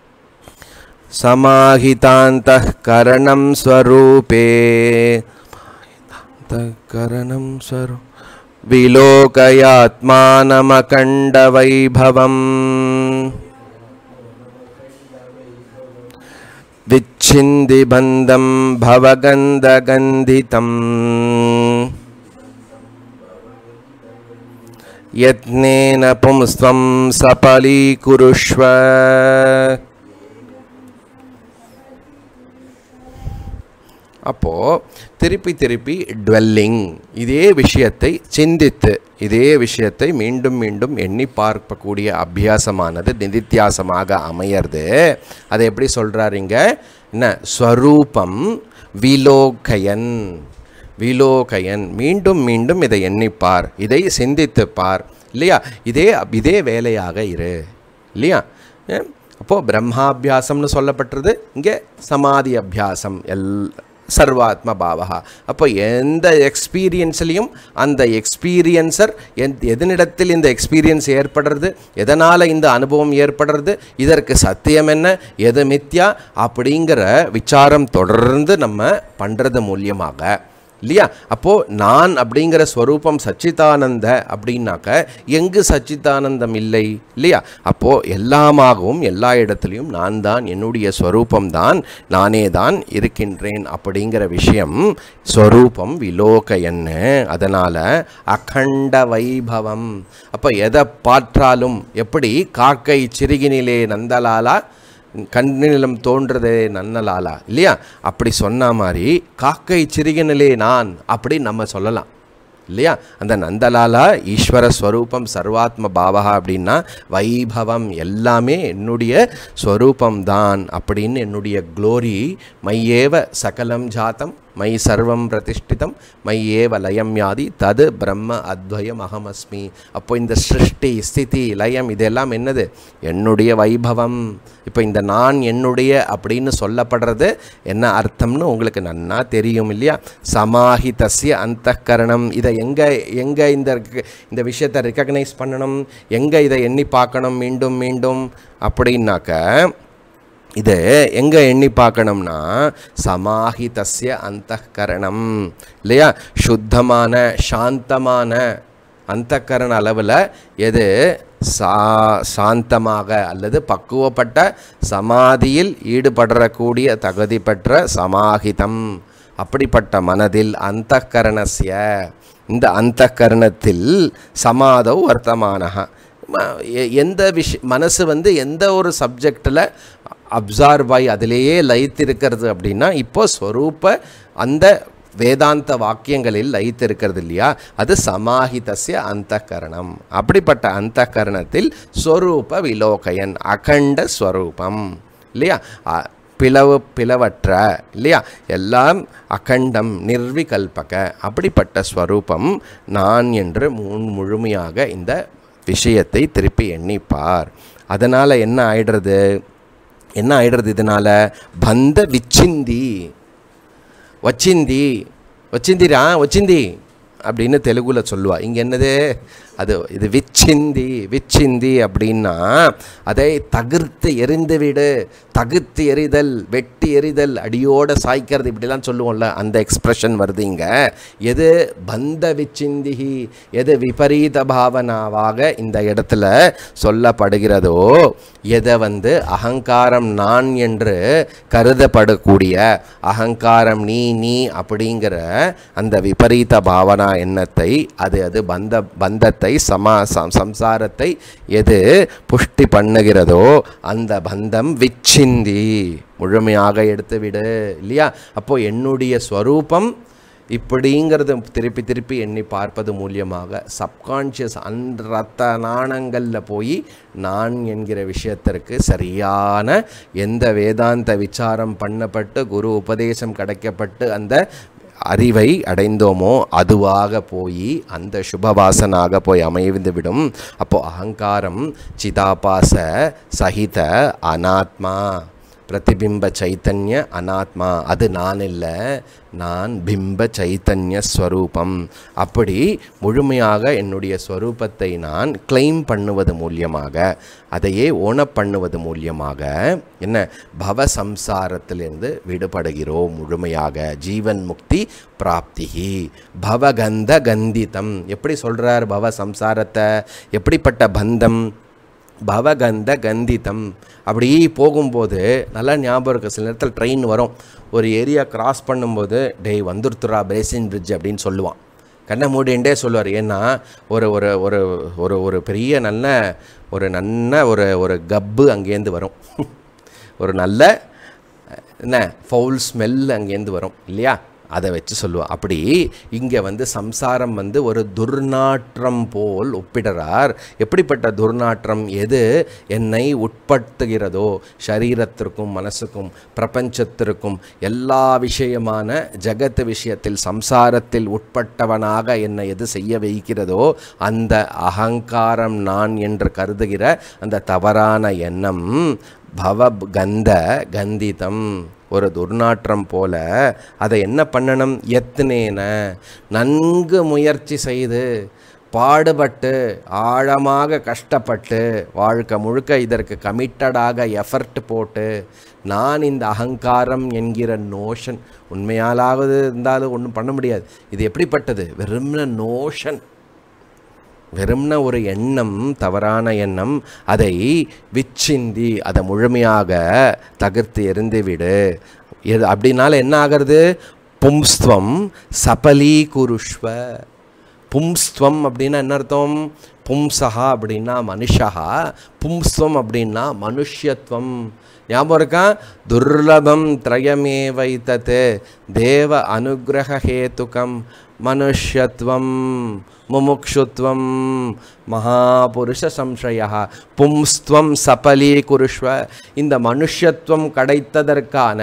[SPEAKER 1] समाहितान्तःकरणं स्वरूपे करणं स्वरू विलोकयात्मानमखण्डवैभवम् विच्छिन्दिबन्धं भवगन्धगन्धितम् यत्नेन पुंस्त्वं सफलीकुरुष्व அப்போது திருப்பி திருப்பி டுவெல்லிங் இதே விஷயத்தை சிந்தித்து இதே விஷயத்தை மீண்டும் மீண்டும் எண்ணி பார்க்கக்கூடிய அபியாசமானது நிதித்தியாசமாக அமையிறது அதை எப்படி சொல்கிறாருங்க என்ன ஸ்வரூபம் விலோகயன் விலோகயன் மீண்டும் மீண்டும் இதை எண்ணிப்பார் இதை சிந்தித்து பார் இல்லையா இதே இதே வேலையாக இரு இல்லையா ஏன்? அப்போது பிரம்மாபியாசம்னு சொல்லப்பட்டது இங்கே சமாதி அபியாசம் எல் சர்வாத்ம பாவகா அப்போ எந்த எக்ஸ்பீரியன்ஸ்லையும் அந்த எக்ஸ்பீரியன்சர் எந் எதனிடத்தில் இந்த எக்ஸ்பீரியன்ஸ் ஏற்படுறது எதனால் இந்த அனுபவம் ஏற்படுறது இதற்கு சத்தியம் என்ன எது மித்யா அப்படிங்கிற விசாரம் தொடர்ந்து நம்ம பண்ணுறது மூலியமாக இல்லையா அப்போது நான் அப்படிங்கிற ஸ்வரூபம் சச்சிதானந்த அப்படின்னாக்க எங்கு சச்சிதானந்தம் இல்லை இல்லையா அப்போது எல்லாமாகவும் எல்லா இடத்துலையும் நான் தான் என்னுடைய ஸ்வரூபம் தான் நானே தான் இருக்கின்றேன் அப்படிங்கிற விஷயம் ஸ்வரூபம் விலோகயன்னு அதனால் அகண்ட வைபவம் அப்போ எதை பாற்றாலும் எப்படி காக்கை சிறுகினிலே நந்தலாலா கண்ணிலம் தோன்றதே நன்னலாலா இல்லையா அப்படி சொன்ன மாதிரி காக்கை சிறுகினிலே நான் அப்படி நம்ம சொல்லலாம் இல்லையா அந்த நந்தலாலா ஈஸ்வர ஸ்வரூபம் சர்வாத்ம பாவகா அப்படின்னா வைபவம் எல்லாமே என்னுடைய ஸ்வரூபம் தான் அப்படின்னு என்னுடைய க்ளோரி மையேவ சகலம் ஜாத்தம் மை சர்வம் பிரதிஷ்டிதம் மை ஏவ லயம் யாதி தது பிரம்ம அத்வயம் அகமஸ்மி அப்போ இந்த சிருஷ்டி ஸ்திதி லயம் இதெல்லாம் என்னது என்னுடைய வைபவம் இப்போ இந்த நான் என்னுடைய அப்படின்னு சொல்லப்படுறது என்ன அர்த்தம்னு உங்களுக்கு நன்னா தெரியும் இல்லையா சமாஹிதஸ்ய அந்தఃகரணம் இதை எங்கே எங்கே இந்த ரெக்க- இந்த விஷயத்தை ரெக்கக்னைஸ் பண்ணணும் எங்கே இதை எண்ணி பார்க்கணும் மீண்டும் மீண்டும் அப்படின்னாக்க இது எங்கே எண்ணி பார்க்கணும்னா சமாஹிதஸ்ய அந்தಃகரணம் இல்லையா சுத்தமான சாந்தமான அந்தக்கரண அளவில் எது சா சாந்தமாக அல்லது பக்குவப்பட்ட சமாதியில் ஈடுபடக்கூடிய தகுதி பெற்ற சமாஹிதம் அப்படிப்பட்ட மனதில் அந்தఃகரணஸ்ய இந்த அந்தಃகரணத்தில் சமாதவ் வர்த்தமானக ம- எ- எந்த விஷ மனசு வந்து எந்த ஒரு சப்ஜெக்டில் அப்சார்வ் ஆகி அதிலேயே லயித்திருக்கிறது அப்படின்னா இப்போ ஸ்வரூப அந்த வேதாந்த வாக்கியங்களில் லயித்திருக்கிறது இல்லையா அது சமாஹிதஸ்ய அந்தகரணம் அப்படிப்பட்ட அந்தகரணத்தில் ஸ்வரூப விலோகயன் அகண்ட ஸ்வரூபம் இல்லையா அ- பிளவு பிளவற்ற இல்லையா எல்லாம் அகண்டம் நிர்விகல்பக அப்படிப்பட்ட ஸ்வரூபம் நான் என்று முன் முழுமையாக இந்த விஷயத்தை திருப்பி எண்ணிப்பார் அதனால் என்ன ஆயிடுறது என்ன ஆயிடுறது இதனால் பந்த விச்சிந்தி வச்சிந்தி வச்சிந்திரா வச்சிந்தி அப்படின்னு தெலுங்குல சொல்லுவா இங்கே என்னது அது இது விச்சிந்தி விச்சிந்தி அப்படின்னா அதை தகிர்த்து எரிந்துவிடு தகுத்து எறிதல் வெட்டி எறிதல் அடியோட சாய்க்கிறது இப்படிலாம் சொல்லுவோம்ல அந்த எக்ஸ்பிரஷன் வருது இங்க எது பந்த விச்சிந்திகி எது விபரீத பாவனாவாக இந்த இடத்துல சொல்லப்படுகிறதோ எதை வந்து அகங்காரம் நான் என்று கருதப்படக்கூடிய அகங்காரம் நீ நீ அப்படிங்கிற அந்த விபரீத பாவனா எண்ணத்தை அது அது பந்த பந்தத்தை சமா சம்- சம்சாரத்தை எது புஷ்டி பண்ணுகிறதோ அந்த பந்தம் விச்சிந்தி முழுமையாக எடுத்துவிடு இல்லையா அப்போ என்னுடைய ஸ்வரூபம் இப்படிங்கிறது திருப்பி திருப்பி எண்ணி பார்ப்பது மூலியமாக சப்கான்ஷியஸ் அன் ரத்த நாணங்களில் போய் நான் என்கிற விஷயத்திற்கு சரியான எந்த வேதாந்த விசாரம் பண்ணப்பட்டு குரு உபதேசம் கிடைக்கப்பட்டு அந்த அறிவை அடைந்தோமோ அதுவாக போய் அந்த சுபவாசனாக போய் அமைந்து விடும் அப்போ அகங்காரம் சிதாபாச சகித அனாத்மா பிரதிபிம்ப சைத்தன்ய அனாத்மா அது நான் இல்லை நான் பிம்ப சைத்தன்ய ஸ்வரூபம் அப்படி முழுமையாக என்னுடைய ஸ்வரூபத்தை நான் கிளைம் பண்ணுவது மூலியமாக அதையே ஓனப் பண்ணுவது மூலியமாக என்ன பவ சம்சாரத்திலிருந்து விடுபடுகிறோம் முழுமையாக ஜீவன் முக்தி பிராப்திகி பவகந்த கந்திதம் எப்படி சொல்றார் பவ சம்சாரத்தை எப்படிப்பட்ட பந்தம் பவகந்த கந்திதம் அப்படி போகும்போது நல்லா ஞாபகம் இருக்குது சில நேரத்தில் ட்ரெயின் வரும் ஒரு ஏரியா கிராஸ் பண்ணும்போது டேய் வந்துருத்துரா பேசின் பிரிட்ஜ் அப்படின்னு சொல்லுவான் கண்ணை மூடிண்டே சொல்லுவார் ஏன்னா ஒரு ஒரு ஒரு ஒரு ஒரு பெரிய நல்ல ஒரு நல்ல ஒரு ஒரு கப்பு அங்கேருந்து வரும் ஒரு நல்ல என்ன ஃபவுல் ஸ்மெல் அங்கேருந்து வரும் இல்லையா அதை வச்சு சொல்லுவான் அப்படி இங்கே வந்து சம்சாரம் வந்து ஒரு துர்நாற்றம் போல் ஒப்பிடுறார் எப்படிப்பட்ட துர்நாற்றம் எது என்னை உட்படுத்துகிறதோ சரீரத்திற்கும் மனசுக்கும் பிரபஞ்சத்திற்கும் எல்லா விஷயமான ஜகத் விஷயத்தில் சம்சாரத்தில் உட்பட்டவனாக என்னை எது செய்ய வைக்கிறதோ அந்த அகங்காரம் நான் என்று கருதுகிற அந்த தவறான எண்ணம் பவ கந்த கந்திதம் ஒரு துர்நாற்றம் போல அதை என்ன பண்ணணும் எத்தனேன நன்கு முயற்சி செய்து பாடுபட்டு ஆழமாக கஷ்டப்பட்டு வாழ்க்கை முழுக்க இதற்கு கமிட்டடாக எஃபர்ட் போட்டு நான் இந்த அகங்காரம் என்கிற நோஷன் உண்மையாலாவது இருந்தாலும் ஒன்றும் பண்ண முடியாது இது எப்படிப்பட்டது வெறும்ன நோஷன் வெறும்ன ஒரு எண்ணம் தவறான எண்ணம் அதை விச்சிந்தி அதை முழுமையாக தகர்த்து எறிந்துவிடு எது அப்படின்னால என்ன ஆகிறது பும்ஸ்துவம் சபலீ குருஷ்வ பும்ஸ்துவம் அப்படின்னா என்ன அர்த்தம் பும்சகா அப்படின்னா மனுஷா பும்ஸ்துவம் அப்படின்னா மனுஷ்யத்துவம் ஞாபகம் இருக்கா துர்லபம் திரயமே வைத்தது தேவ அனுகிரக ஹேத்துகம் மனுஷ்யத்துவம் முமுக்ஷுத்வம் மகாபுருஷ சம்சய பும்ஸ்துவம் சபலீகுருஷ்வ இந்த மனுஷத்துவம் கிடைத்ததற்கான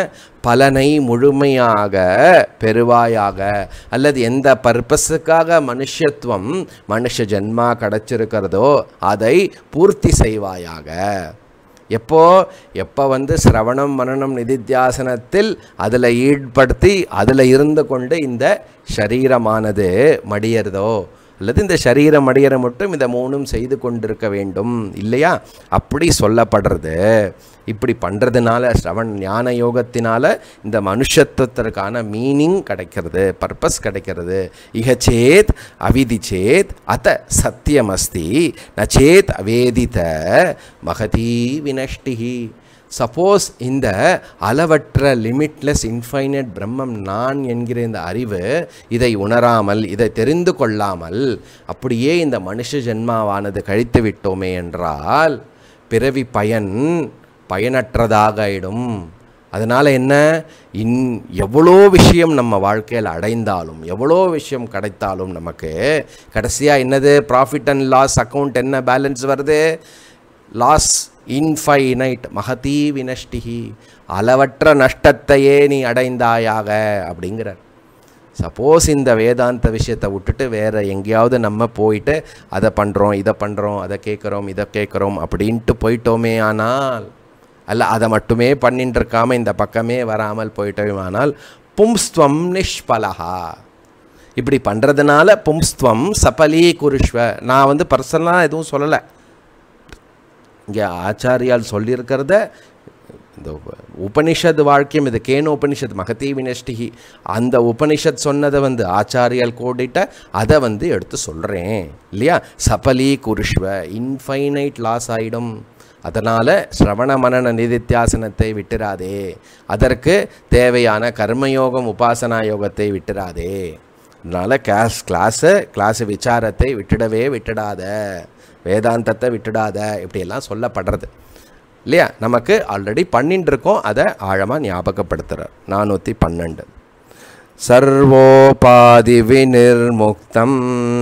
[SPEAKER 1] பலனை முழுமையாக பெறுவாயாக அல்லது எந்த பர்பஸுக்காக மனுஷத்துவம் மனுஷ ஜென்மா கிடைச்சிருக்கிறதோ அதை பூர்த்தி செய்வாயாக எப்போ எப்போ வந்து சிரவணம் மனனம் நிதித்தியாசனத்தில் அதில் ஈடுபடுத்தி அதில் இருந்து கொண்டு இந்த சரீரமானது மடியறதோ அல்லது இந்த சரீரம் மடியற மட்டும் இந்த மூணும் செய்து கொண்டிருக்க வேண்டும் இல்லையா அப்படி சொல்லப்படுறது இப்படி பண்ணுறதுனால ஸ்ரவண் ஞான யோகத்தினால இந்த மனுஷத்துவத்திற்கான மீனிங் கிடைக்கிறது பர்பஸ் கிடைக்கிறது இக சேத் அவிதி சேத் அத சத்தியமஸ்தி ந சேத் அவேதித மகதீ வினஷ்டிஹி சப்போஸ் இந்த அளவற்ற லிமிட்லெஸ் இன்ஃபைனட் பிரம்மம் நான் என்கிற இந்த அறிவு இதை உணராமல் இதை தெரிந்து கொள்ளாமல் அப்படியே இந்த மனுஷ ஜென்மாவானது கழித்து விட்டோமே என்றால் பிறவி பயன் பயனற்றதாக ஆயிடும் அதனால் என்ன இன் எவ்வளோ விஷயம் நம்ம வாழ்க்கையில் அடைந்தாலும் எவ்வளோ விஷயம் கிடைத்தாலும் நமக்கு கடைசியாக என்னது ப்ராஃபிட் அண்ட் லாஸ் அக்கௌண்ட் என்ன பேலன்ஸ் வருது லாஸ் இன்ஃபைனைட் மகதீ வினஷ்டிகி அளவற்ற நஷ்டத்தையே நீ அடைந்தாயாக அப்படிங்கிறார் சப்போஸ் இந்த வேதாந்த விஷயத்தை விட்டுட்டு வேறு எங்கேயாவது நம்ம போயிட்டு அதை பண்ணுறோம் இதை பண்ணுறோம் அதை கேட்குறோம் இதை கேட்குறோம் அப்படின்ட்டு போயிட்டோமே ஆனால் அல்ல அதை மட்டுமே பண்ணிட்டு இருக்காம இந்த பக்கமே வராமல் போயிட்டோமே ஆனால் பும்ஸ்துவம் நிஷ்பலஹா இப்படி பண்ணுறதுனால பும்ஸ்துவம் சபலீ குருஷ்வ நான் வந்து பர்சனலாக எதுவும் சொல்லலை இங்கே ஆச்சாரியால் சொல்லியிருக்கிறத இந்த உப- உபனிஷத் வாழ்க்கையும் இது கேன உபனிஷத் மகதி வினஷ்டிகி அந்த உபனிஷத் சொன்னதை வந்து ஆச்சாரியால் கோடிட்ட அதை வந்து எடுத்து சொல்கிறேன் இல்லையா சபலீ குருஷ்வ இன்ஃபைனைட் லாஸ் ஆயிடும் அதனால் ஸ்ரவண மனன நிதித்தியாசனத்தை விட்டுறாதே அதற்கு தேவையான கர்மயோகம் உபாசனா யோகத்தை விட்டுறாதே அதனால் கிளாஸ் கிளாஸு கிளாஸ் விசாரத்தை விட்டுடவே விட்டுடாத வேதாந்தத்தை விட்டுடாத இப்படியெல்லாம் சொல்லப்படுறது இல்லையா நமக்கு ஆல்ரெடி பண்ணிட்டு இருக்கோம் அதை ஆழமாக ஞாபகப்படுத்துகிறார் நானூற்றி பன்னெண்டு சர்வோபாதி விநிர்முக்தம்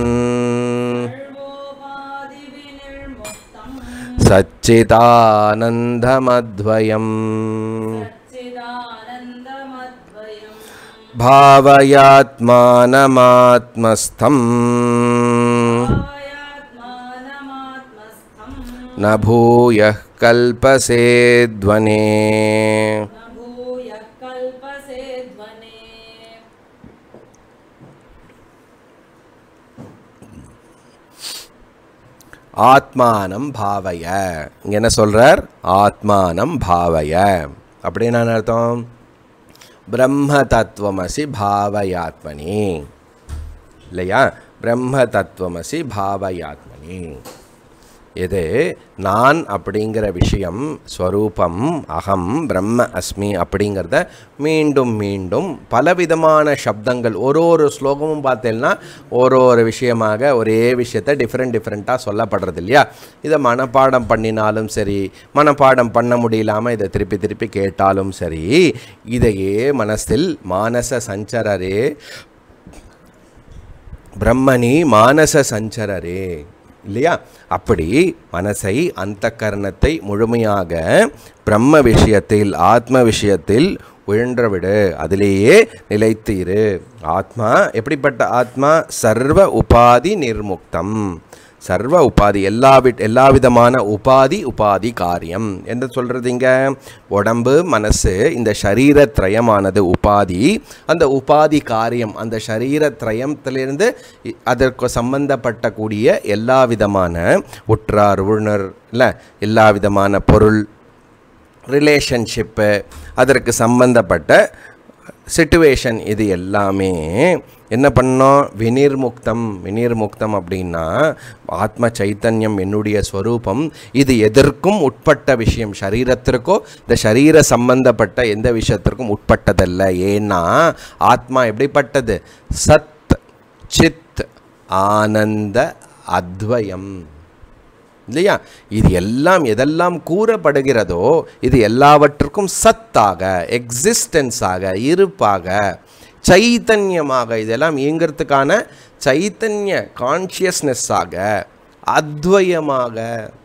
[SPEAKER 2] सर्वोपाधिविनिर्मुक्तम्
[SPEAKER 1] சச்சிதானந்தமத்வயம்
[SPEAKER 2] सच्चिदानन्दमद्वयम्
[SPEAKER 1] भावयात्मानमात्मस्थम्
[SPEAKER 2] भावयात्मानमात्मस्थम्
[SPEAKER 1] न भूयः कल्पसे ध्वने
[SPEAKER 2] न भूयः कल्पसे ध्वने
[SPEAKER 1] ஆத்மானம் பாவய இங்க என்ன சொல்றார் ஆத்மானம் பாவய அப்படின்னு என்ன அர்த்தம் பிரம்ம தத்துவமசி பாவயாத்மனி இல்லையா பிரம்ம தத்துவமசி பாவயாத்மனி இது நான் அப்படிங்கிற விஷயம் ஸ்வரூபம் அகம் பிரம்ம அஸ்மி அப்படிங்கிறத மீண்டும் மீண்டும் பலவிதமான சப்தங்கள் ஒரு ஒரு ஸ்லோகமும் பார்த்தேன்னா ஒரு ஒரு விஷயமாக ஒரே விஷயத்தை டிஃப்ரெண்ட் டிஃப்ரெண்ட்டாக சொல்லப்படுறது இல்லையா இதை மனப்பாடம் பண்ணினாலும் சரி மனப்பாடம் பண்ண முடியலாமல் இதை திருப்பி திருப்பி கேட்டாலும் சரி இதையே மனசில் மானச சஞ்சரரே பிரம்மணி மானச சஞ்சரரே இல்லையா அப்படி மனசை அந்த கரணத்தை முழுமையாக பிரம்ம விஷயத்தில் ஆத்ம விஷயத்தில் உழன்று விடு அதிலேயே நிலைத்து இரு ஆத்மா எப்படிப்பட்ட ஆத்மா சர்வ உபாதி நிர்முக்தம் சர்வ உபாதி எல்லா விட் எல்லா விதமான உபாதி உபாதி காரியம் என்று சொல்கிறது இங்க உடம்பு மனசு இந்த சரீரத்ரயமானது உபாதி அந்த உபாதி காரியம் அந்த சரீரத்ரயத்திலிருந்து இ- அதற்கு சம்பந்தப்பட்ட கூடிய எல்லா விதமான உற்றார் உணர் இல்லை எல்லா விதமான பொருள் ரிலேஷன்ஷிப்பு அதற்கு சம்பந்தப்பட்ட சிட்டுவேஷன் இது எல்லாமே என்ன பண்ணோம் வினிர்முக்தம் வினிர்முக்தம் அப்படின்னா ஆத்ம சைத்தன்யம் என்னுடைய ஸ்வரூபம் இது எதற்கும் உட்பட்ட விஷயம் சரீரத்திற்கோ இந்த சரீர சம்பந்தப்பட்ட எந்த விஷயத்திற்கும் உட்பட்டதல்ல ஏன்னா ஆத்மா எப்படிப்பட்டது சத் சித் ஆனந்த அத்வயம் இல்லையா இது எல்லாம் எதெல்லாம் கூறப்படுகிறதோ இது எல்லாவற்றுக்கும் சத்தாக எக்ஸிஸ்டன்ஸாக இருப்பாக சைத்தன்யமாக இதெல்லாம் இயங்கிறதுக்கான சைத்தன்ய கான்ஷியஸ்னஸ்ஸாக அத்வயமாக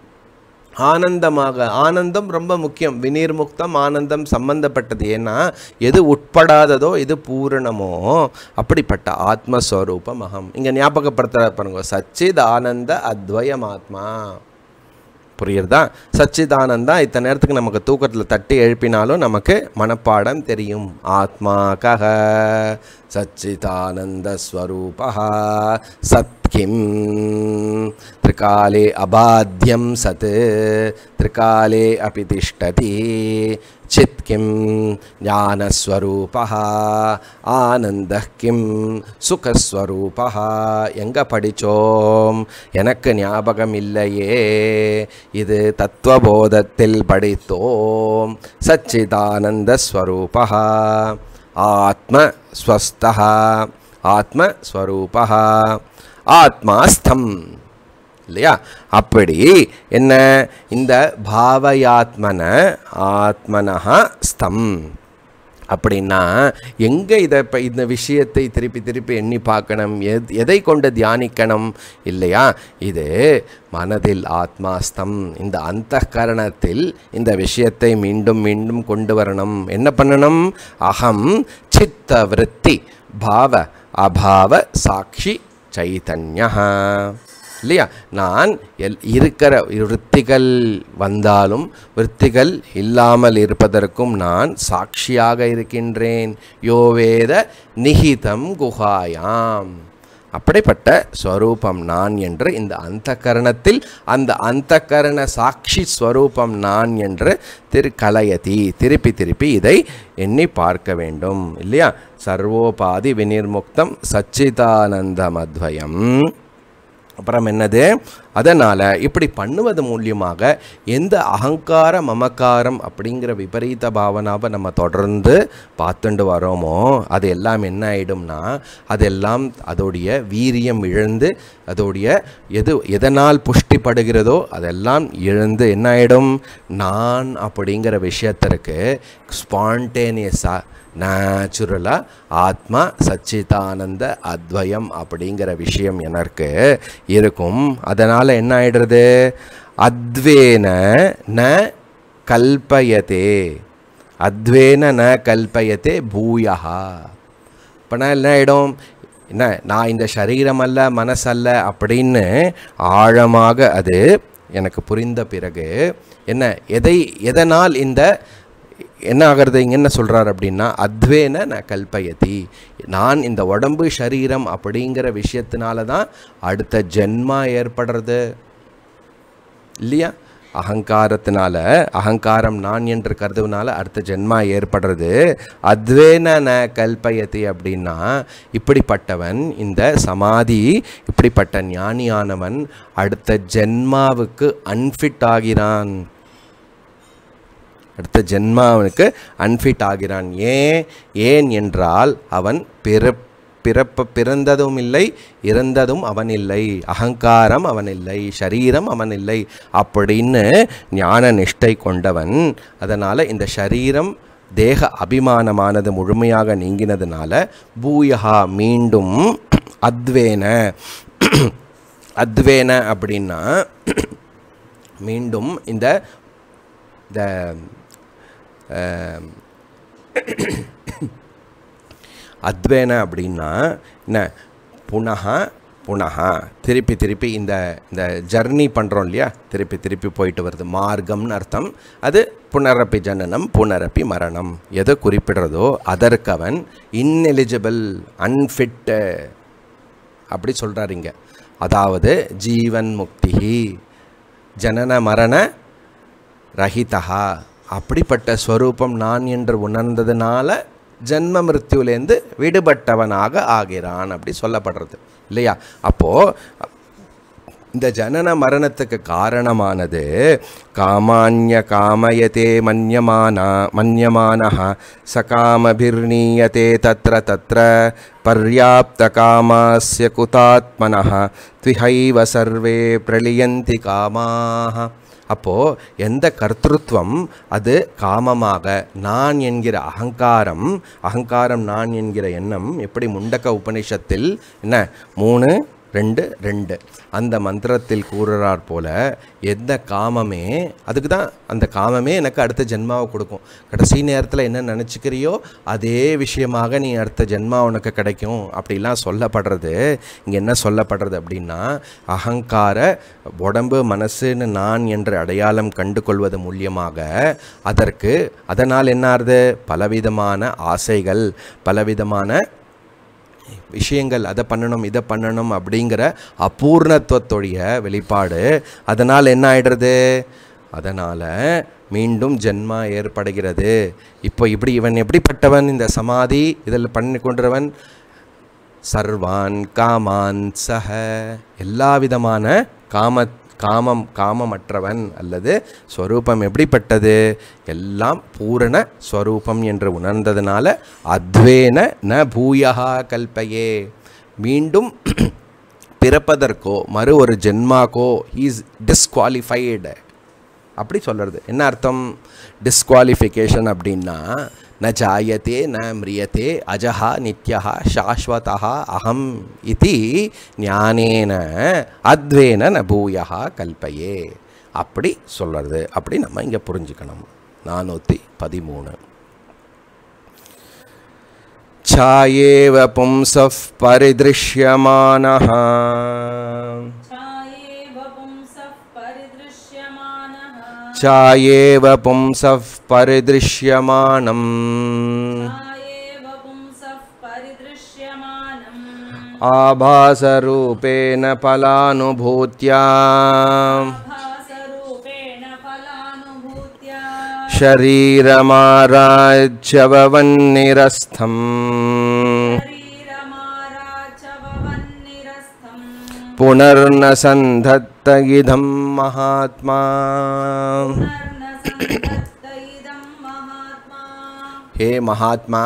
[SPEAKER 1] ஆனந்தமாக ஆனந்தம் ரொம்ப முக்கியம் வினிர்முக்தம் ஆனந்தம் சம்பந்தப்பட்டது ஏன்னா எது உட்படாததோ எது பூரணமோ அப்படிப்பட்ட ஆத்மஸ்வரூபம் அகம் இங்கே ஞாபகப்படுத்துற பாருங்க சச்சித் ஆனந்த அத்வயம் ஆத்மா புரியுறதா சச்சிதானந்தா இத்தனை நேரத்துக்கு நமக்கு தூக்கத்தில் தட்டி எழுப்பினாலும் நமக்கு மனப்பாடம் தெரியும் ஆத்மா கக சச்சிதானந்த ஸ்வரூபா சத் கிம் त्रिकाले अबाध्यं सत् त्रिकाले अपि तिष्ठति चित् किं ஞானஸ்வரூபா ஆனந்தः கிம் சுகஸ்வரூபா எங்கே படித்தோம் எனக்கு ஞாபகம் இல்லையே இது தத்துவபோதத்தில் படித்தோம் சச்சிதானந்த ஸ்வரூபா ஆத்மஸ்வஸ்தः ஆத்மஸ்வரூபா ஆத்மாஸ்தம் இல்லையா அப்படி என்ன இந்த பாவயாத்மன ஆத்மனஹ ஸ்தம் அப்படின்னா எங்கே இதை இப்போ இந்த விஷயத்தை திருப்பி திருப்பி எண்ணி பார்க்கணும் எத் எதை கொண்டு தியானிக்கணும் இல்லையா இது மனதில் ஆத்மாஸ்தம் இந்த அந்த கரணத்தில் இந்த விஷயத்தை மீண்டும் மீண்டும் கொண்டு வரணும் என்ன பண்ணணும் அகம் சித்த விருத்தி பாவ அபாவ சாட்சி சைத்தன்யா இல்லையா நான் எல் இருக்கிற விற்த்திகள் வந்தாலும் விற்த்திகள் இல்லாமல் இருப்பதற்கும் நான் சாட்சியாக இருக்கின்றேன் யோவேத நிகிதம் குஹாயாம் அப்படிப்பட்ட ஸ்வரூபம் நான் என்று இந்த அந்த கரணத்தில் அந்த அந்த கரண சாட்சி ஸ்வரூபம் நான் என்று திரு கலயதி திருப்பி திருப்பி இதை எண்ணி பார்க்க வேண்டும் இல்லையா சர்வோபாதி வினிர்முக்தம் சச்சிதானந்தமத்வயம் அப்புறம் என்னது அதனால் இப்படி பண்ணுவது மூலியமாக எந்த அகங்கார மமக்காரம் அப்படிங்கிற விபரீத பாவனாவை நம்ம தொடர்ந்து பார்த்துண்டு வரோமோ அது எல்லாம் என்ன ஆயிடும்னா அதெல்லாம் அதோடைய வீரியம் இழந்து அதோடைய எது எதனால் புஷ்டிப்படுகிறதோ அதெல்லாம் இழந்து என்ன ஆயிடும் நான் அப்படிங்கிற விஷயத்திற்கு ஸ்பான்டேனியஸாக நேச்சுரலாக ஆத்மா சச்சிதானந்த அத்வயம் அப்படிங்கிற விஷயம் எனக்கு இருக்கும் அதனால் என்ன ஆயிடுறது அத்வேன ந கல்பயத்தே அத்வேன ந கல்பயத்தே பூயா இப்போனா என்ன ஆகிடும் என்ன நான் இந்த சரீரம் அல்ல மனசல்ல அப்படின்னு ஆழமாக அது எனக்கு புரிந்த பிறகு என்ன எதை எதனால் இந்த என்ன ஆகிறது இங்கே என்ன சொல்கிறார் அப்படின்னா அத்வேன ந கல்பயதி நான் இந்த உடம்பு சரீரம் அப்படிங்கிற விஷயத்தினால தான் அடுத்த ஜென்மா ஏற்படுறது இல்லையா அகங்காரத்தினால அகங்காரம் நான் என்று கருதுவனால அடுத்த ஜென்மா ஏற்படுறது அத்வேன ந கல்பயதி அப்படின்னா இப்படிப்பட்டவன் இந்த சமாதி இப்படிப்பட்ட ஞானியானவன் அடுத்த ஜென்மாவுக்கு அன்ஃபிட் ஆகிறான் அடுத்த ஜென்மாவனுக்கு அன்ஃபிட் ஆகிறான் ஏன் ஏன் என்றால் அவன் பிறப் பிறப்ப பிறந்ததும் இல்லை இறந்ததும் அவன் இல்லை அகங்காரம் அவன் இல்லை ஷரீரம் அவன் இல்லை அப்படின்னு ஞான நிஷ்டை கொண்டவன் அதனால் இந்த ஷரீரம் தேக அபிமானமானது முழுமையாக நீங்கினதுனால பூயகா மீண்டும் அத்வேன அத்வேன அப்படின்னா மீண்டும் இந்த இந்த அத்வேன அப்படின்னா என்ன புனக புனக திருப்பி திருப்பி இந்த இந்த ஜர்னி பண்ணுறோம் இல்லையா திருப்பி திருப்பி போயிட்டு வருது மார்க்கம்னு அர்த்தம் அது புனரப்பி ஜனனம் புனரப்பி மரணம் எதை குறிப்பிடுறதோ அதற்கு அவன் இன்எலிஜிபிள் அன்ஃபிட்டு அப்படி சொல்கிறார் இங்க அதாவது ஜீவன் முக்தி ஜனன மரண ரஹிதா அப்படிப்பட்ட ஸ்வரூபம் நான் என்று உணர்ந்ததுனால ஜன்ம மிருத்யுலேருந்து விடுபட்டவனாக ஆகிறான் அப்படி சொல்லப்படுறது இல்லையா அப்போது இந்த ஜனன மரணத்துக்கு காரணமானது காமான்ய காமயத்தே மன்யமானா மன்யமானः சகாமபிர்ணீயத்தே தத்ர தத்ர பர்யாப்த காமாஸ்ய குதாத்மனः த்விஹைவ சர்வே பிரளியந்தி காமாக அப்போது எந்த கர்த்திருவம் அது காமமாக நான் என்கிற அகங்காரம் அகங்காரம் நான் என்கிற எண்ணம் எப்படி முண்டக்க உபனிஷத்தில் என்ன மூணு ரெண்டு ரெண்டு அந்த மந்திரத்தில் கூறுறார் போல எந்த காமமே அதுக்கு தான் அந்த காமமே எனக்கு அடுத்த ஜென்மாவை கொடுக்கும் கடைசி நேரத்தில் என்ன நினச்சிக்கிறியோ அதே விஷயமாக நீ அடுத்த ஜென்மா உனக்கு கிடைக்கும் அப்படிலாம் சொல்லப்படுறது இங்கே என்ன சொல்லப்படுறது அப்படின்னா அகங்கார உடம்பு மனசுன்னு நான் என்று அடையாளம் கண்டு கொள்வது மூலியமாக அதற்கு அதனால் என்ன ஆறுது பலவிதமான ஆசைகள் பலவிதமான விஷயங்கள் அதை பண்ணணும் இதை பண்ணணும் அப்படிங்கிற அபூர்ணத்துவத்துடைய வெளிப்பாடு அதனால் என்ன ஆயிடுறது அதனால் மீண்டும் ஜென்மா ஏற்படுகிறது இப்போ இப்படி இவன் எப்படிப்பட்டவன் இந்த சமாதி இதில் பண்ணி கொண்டவன் சர்வான் காமான் சஹ எல்லா விதமான காம காமம் காமமற்றவன் அல்லது ஸ்வரூபம் எப்படிப்பட்டது எல்லாம் பூரண ஸ்வரூபம் என்று உணர்ந்ததுனால அத்வேன ந பூயகா கல்பையே மீண்டும் பிறப்பதற்கோ மறு ஒரு ஜென்மாக்கோ இஸ் டிஸ்குவாலிஃபைடு அப்படி சொல்கிறது என்ன அர்த்தம் டிஸ்குவாலிஃபிகேஷன் அப்படின்னா ந ஜாயத்தே ந மிரியத்தே அஜஹா நித்யா சாஸ்வதா அகம் இது ஞானேன அத்வேன ந பூயா கல்பையே அப்படி சொல்கிறது அப்படி நம்ம இங்கே புரிஞ்சுக்கணும் நானூற்றி பதிமூணு छायेव पुंसः परिदृश्यमानः
[SPEAKER 2] छाये
[SPEAKER 1] चायेव पुंसः परिदृश्यमानम्
[SPEAKER 2] एव पुंसः परिदृश्यमानम्
[SPEAKER 1] आभासरूपेण फलानुभूत्या
[SPEAKER 2] भासरूपेण फलानुभूत्या
[SPEAKER 1] शरीरमाराज्यवन्निरस्थम्
[SPEAKER 2] शरीरमाराचवन्निरस्थम्
[SPEAKER 1] पुनर्न सन्धत्त इदं महात्मा
[SPEAKER 2] पुनर्न सन्दत्त इदं महात्मा
[SPEAKER 1] ஹே மகாத்மா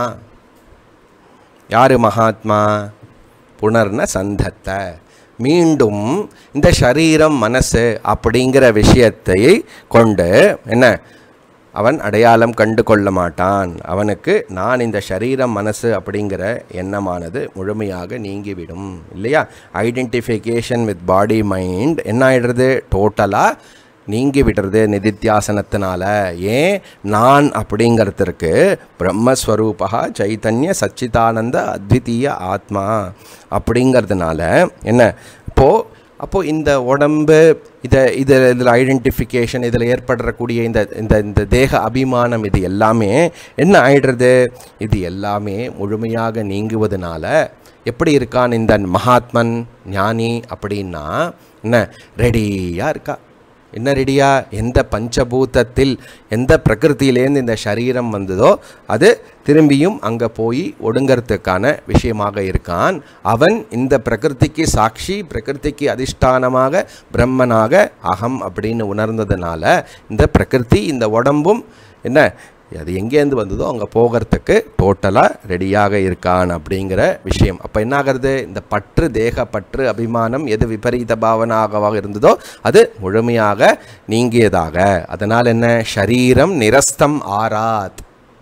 [SPEAKER 1] யாரு மகாத்மா புனர்ன சந்தத்த மீண்டும் இந்த சரீரம் மனசு அப்படிங்கிற விஷயத்தை கொண்டு என்ன அவன் அடையாளம் கண்டு கொள்ள மாட்டான் அவனுக்கு நான் இந்த சரீரம் மனசு அப்படிங்கிற எண்ணமானது முழுமையாக நீங்கிவிடும் இல்லையா ஐடென்டிஃபிகேஷன் வித் பாடி மைண்ட் என்ன ஆயிடுறது டோட்டலாக நீங்கி விடுறது நிதித்தியாசனத்தினால ஏன் நான் அப்படிங்கிறதுக்கு பிரம்மஸ்வரூபா சைத்தன்ய சச்சிதானந்த அத்விதீய ஆத்மா அப்படிங்கிறதுனால என்ன இப்போது அப்போது இந்த உடம்பு இதை இதில் இதில் ஐடென்டிஃபிகேஷன் இதில் ஏற்படக்கூடிய இந்த இந்த இந்த தேக அபிமானம் இது எல்லாமே என்ன ஆயிடுறது இது எல்லாமே முழுமையாக நீங்குவதனால எப்படி இருக்கான் இந்த மகாத்மன் ஞானி அப்படின்னா என்ன ரெடியாக இருக்கா என்ன ரெடியா எந்த பஞ்சபூதத்தில் எந்த பிரகிருத்தியிலேருந்து இந்த சரீரம் வந்ததோ அது திரும்பியும் அங்கே போய் ஒடுங்கிறதுக்கான விஷயமாக இருக்கான் அவன் இந்த பிரகிருதிக்கு சாட்சி பிரகிருதிக்கு அதிஷ்டானமாக பிரம்மனாக அகம் அப்படின்னு உணர்ந்ததுனால இந்த பிரகிருதி இந்த உடம்பும் என்ன அது எங்கேருந்து வந்ததோ அங்கே போகிறதுக்கு டோட்டலாக ரெடியாக இருக்கான் அப்படிங்கிற விஷயம் அப்போ என்ன ஆகிறது இந்த பற்று தேக பற்று அபிமானம் எது விபரீத பாவனாகவாக இருந்ததோ அது முழுமையாக நீங்கியதாக அதனால் என்ன ஷரீரம் நிரஸ்தம் ஆராத்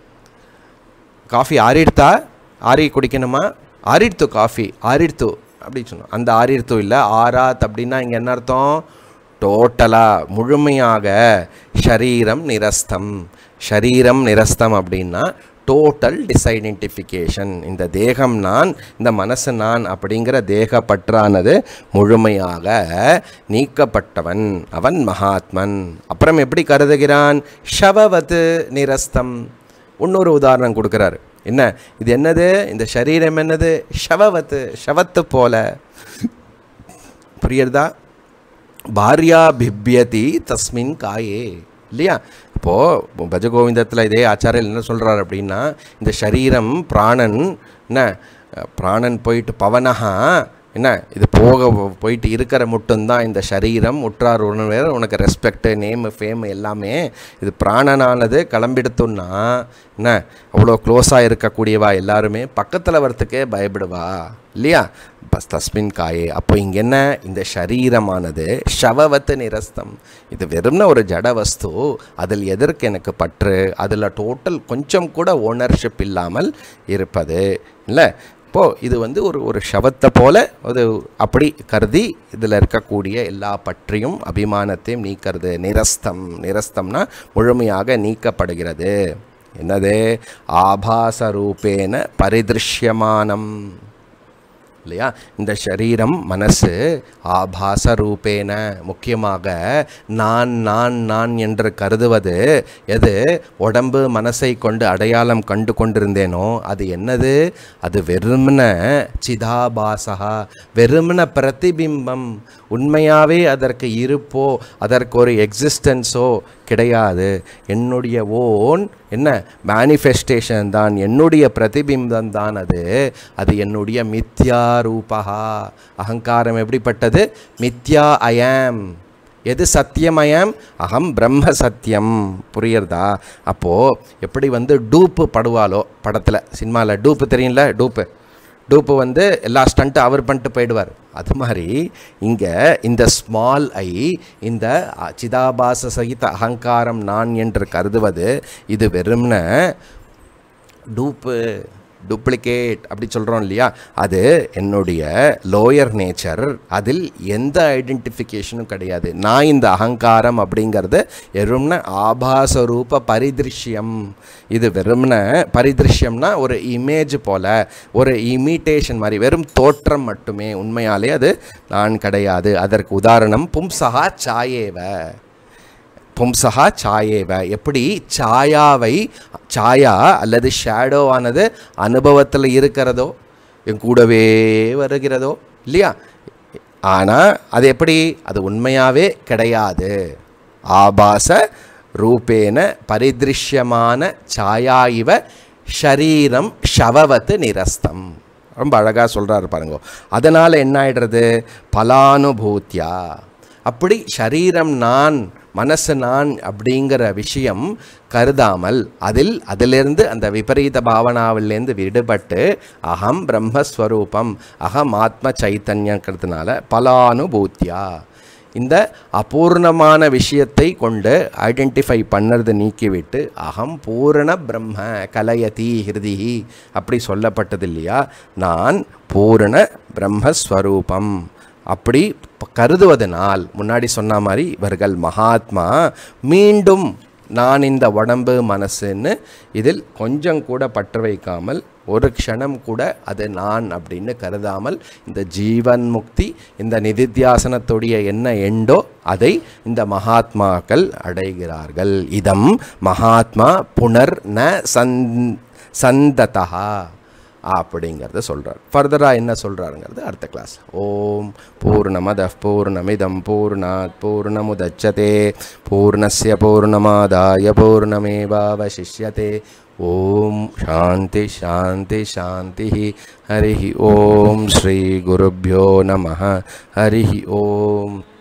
[SPEAKER 1] காஃபி ஆறிடுத்தா ஆறி குடிக்கணுமா ஆறிடுத்து காஃபி ஆறிடுத்து அப்படி சொன்னோம் அந்த ஆறிடுத்து இல்லை ஆராத் அப்படின்னா இங்கே என்ன அர்த்தம் டோட்டலாக முழுமையாக ஷரீரம் நிரஸ்தம் ஷரீரம் நிரஸ்தம் அப்படின்னா டோட்டல் டிஸ்ஐடென்டிஃபிகேஷன் இந்த தேகம் நான் இந்த மனசு நான் அப்படிங்கிற தேக பற்றானது முழுமையாக நீக்கப்பட்டவன் அவன் மகாத்மன் அப்புறம் எப்படி கருதுகிறான் ஷவவத்து நிரஸ்தம் இன்னொரு உதாரணம் கொடுக்குறாரு என்ன இது என்னது இந்த சரீரம் என்னது ஷவவத்து ஷவத்து போல புரியுறதா பாரியா பிப்யதி தஸ்மின் காயே இல்லையா இப்போது பஜகோவிந்தத்தில் இதே ஆச்சாரியர் என்ன சொல்கிறார் அப்படின்னா இந்த சரீரம் பிராணன் என்ன பிராணன் போயிட்டு பவனஹா என்ன இது போக போயிட்டு இருக்கிற மட்டும்தான் இந்த சரீரம் உற்றார் உணர்வேர் உனக்கு ரெஸ்பெக்டு நேமு ஃபேமு எல்லாமே இது பிராணனானது கிளம்பிடுத்தோன்னா என்ன அவ்வளோ க்ளோஸாக இருக்கக்கூடியவா எல்லாருமே பக்கத்தில் வரத்துக்கே பயப்படுவா இல்லையா பஸ் தஸ்மின் காயே அப்போ இங்கே என்ன இந்த சரீரமானது ஷவவத்து நிரஸ்தம் இது வெறும்ன ஒரு ஜட வஸ்து அதில் எதற்கு எனக்கு பற்று அதில் டோட்டல் கொஞ்சம் கூட ஓனர்ஷிப் இல்லாமல் இருப்பது இல்லை இப்போது இது வந்து ஒரு ஒரு ஷவத்தை போல அது அப்படி கருதி இதில் இருக்கக்கூடிய எல்லா பற்றியும் அபிமானத்தையும் நீக்கிறது நிரஸ்தம் நிரஸ்தம்னா முழுமையாக நீக்கப்படுகிறது என்னது ஆபாச ரூபேன பரிதிருஷ்யமானம் இல்லையா இந்த சரீரம் மனசு ஆபாச ரூபேன முக்கியமாக நான் நான் நான் என்று கருதுவது எது உடம்பு மனசை கொண்டு அடையாளம் கண்டு கொண்டிருந்தேனோ அது என்னது அது வெறுமன சிதாபாசகா வெறுமன பிரதிபிம்பம் உண்மையாகவே அதற்கு இருப்போ அதற்கு ஒரு எக்ஸிஸ்டன்ஸோ கிடையாது என்னுடைய ஓன் என்ன மேனிஃபெஸ்டேஷன் தான் என்னுடைய பிரதிபிம்பம் தான் அது அது என்னுடைய மித்யா ரூபகா அகங்காரம் எப்படிப்பட்டது மித்யா அயம் எது சத்தியமயம் அகம் பிரம்ம சத்தியம் புரியுறதா அப்போது எப்படி வந்து டூப்பு படுவாலோ படத்தில் சினிமாவில் டூப்பு தெரியும்ல டூப்பு டூப்பு வந்து எல்லா ஸ்டண்ட்டு அவர் பண்ணிட்டு போயிடுவார் அது மாதிரி இங்கே இந்த ஸ்மால் ஐ இந்த சிதாபாச சகித அகங்காரம் நான் என்று கருதுவது இது வெறும்ன டூப்பு டூப்ளிகேட் அப்படி சொல்கிறோம் இல்லையா அது என்னுடைய லோயர் நேச்சர் அதில் எந்த ஐடென்டிஃபிகேஷனும் கிடையாது நான் இந்த அகங்காரம் அப்படிங்கிறது வெறும்ன ஆபாச ரூப பரிதிருஷ்யம் இது வெறும்ன பரிதிருஷ்யம்னா ஒரு இமேஜ் போல் ஒரு இமிட்டேஷன் மாதிரி வெறும் தோற்றம் மட்டுமே உண்மையாலே அது நான் கிடையாது அதற்கு உதாரணம் பும்சகா சாயேவ பும்சகா சாயேவ எப்படி சாயாவை சாயா அல்லது ஷேடோவானது அனுபவத்தில் இருக்கிறதோ என் கூடவே வருகிறதோ இல்லையா ஆனால் அது எப்படி அது உண்மையாகவே கிடையாது ஆபாச ரூபேன பரிதிருஷ்யமான சாயா இவ ஷரீரம் ஷவவத்து நிரஸ்தம் ரொம்ப அழகாக சொல்கிறாரு பாருங்க அதனால் என்ன ஆயிடுறது பலானுபூத்தியா அப்படி ஷரீரம் நான் மனசு நான் அப்படிங்கிற விஷயம் கருதாமல் அதில் அதிலிருந்து அந்த விபரீத பாவனாவிலேருந்து விடுபட்டு அகம் பிரம்மஸ்வரூபம் அகம் ஆத்ம சைத்தன்யங்கிறதுனால பலானுபூத்தியா இந்த அபூர்ணமான விஷயத்தை கொண்டு ஐடென்டிஃபை பண்ணுறது நீக்கிவிட்டு அகம் பூரண பிரம்ம கலயதி ஹிருதி அப்படி சொல்லப்பட்டது இல்லையா நான் பூரண பிரம்மஸ்வரூபம் அப்படி ப- கருதுவதனால் முன்னாடி சொன்ன மாதிரி இவர்கள் மகாத்மா மீண்டும் நான் இந்த உடம்பு மனசுன்னு இதில் கொஞ்சம் கூட பற்று வைக்காமல் ஒரு க்ஷணம் கூட அது நான் அப்படின்னு கருதாமல் இந்த ஜீவன் முக்தி இந்த நிதித்தியாசனத்துடைய என்ன எண்டோ அதை இந்த மகாத்மாக்கள் அடைகிறார்கள் இதம் மகாத்மா புனர் ந சந் சந்ததா அப்படிங்கிறத சொல்கிறார் ஃபர்தராக என்ன சொல்கிறாருங்கிறது அடுத்த கிளாஸ் ஓம் பூர்ணமத பூர்ணமிதம் பூர்ணாத் பூர்ணமுதச்சதே பூர்ணஸ்ய பூர்ணமாதாய பூர்ணமேவாவசிஷ்யதே ஓம் சாந்தி சாந்தி சாந்தி ஹரி ஓம் ஸ்ரீ குருभ्यो நம ஹரி ஓம்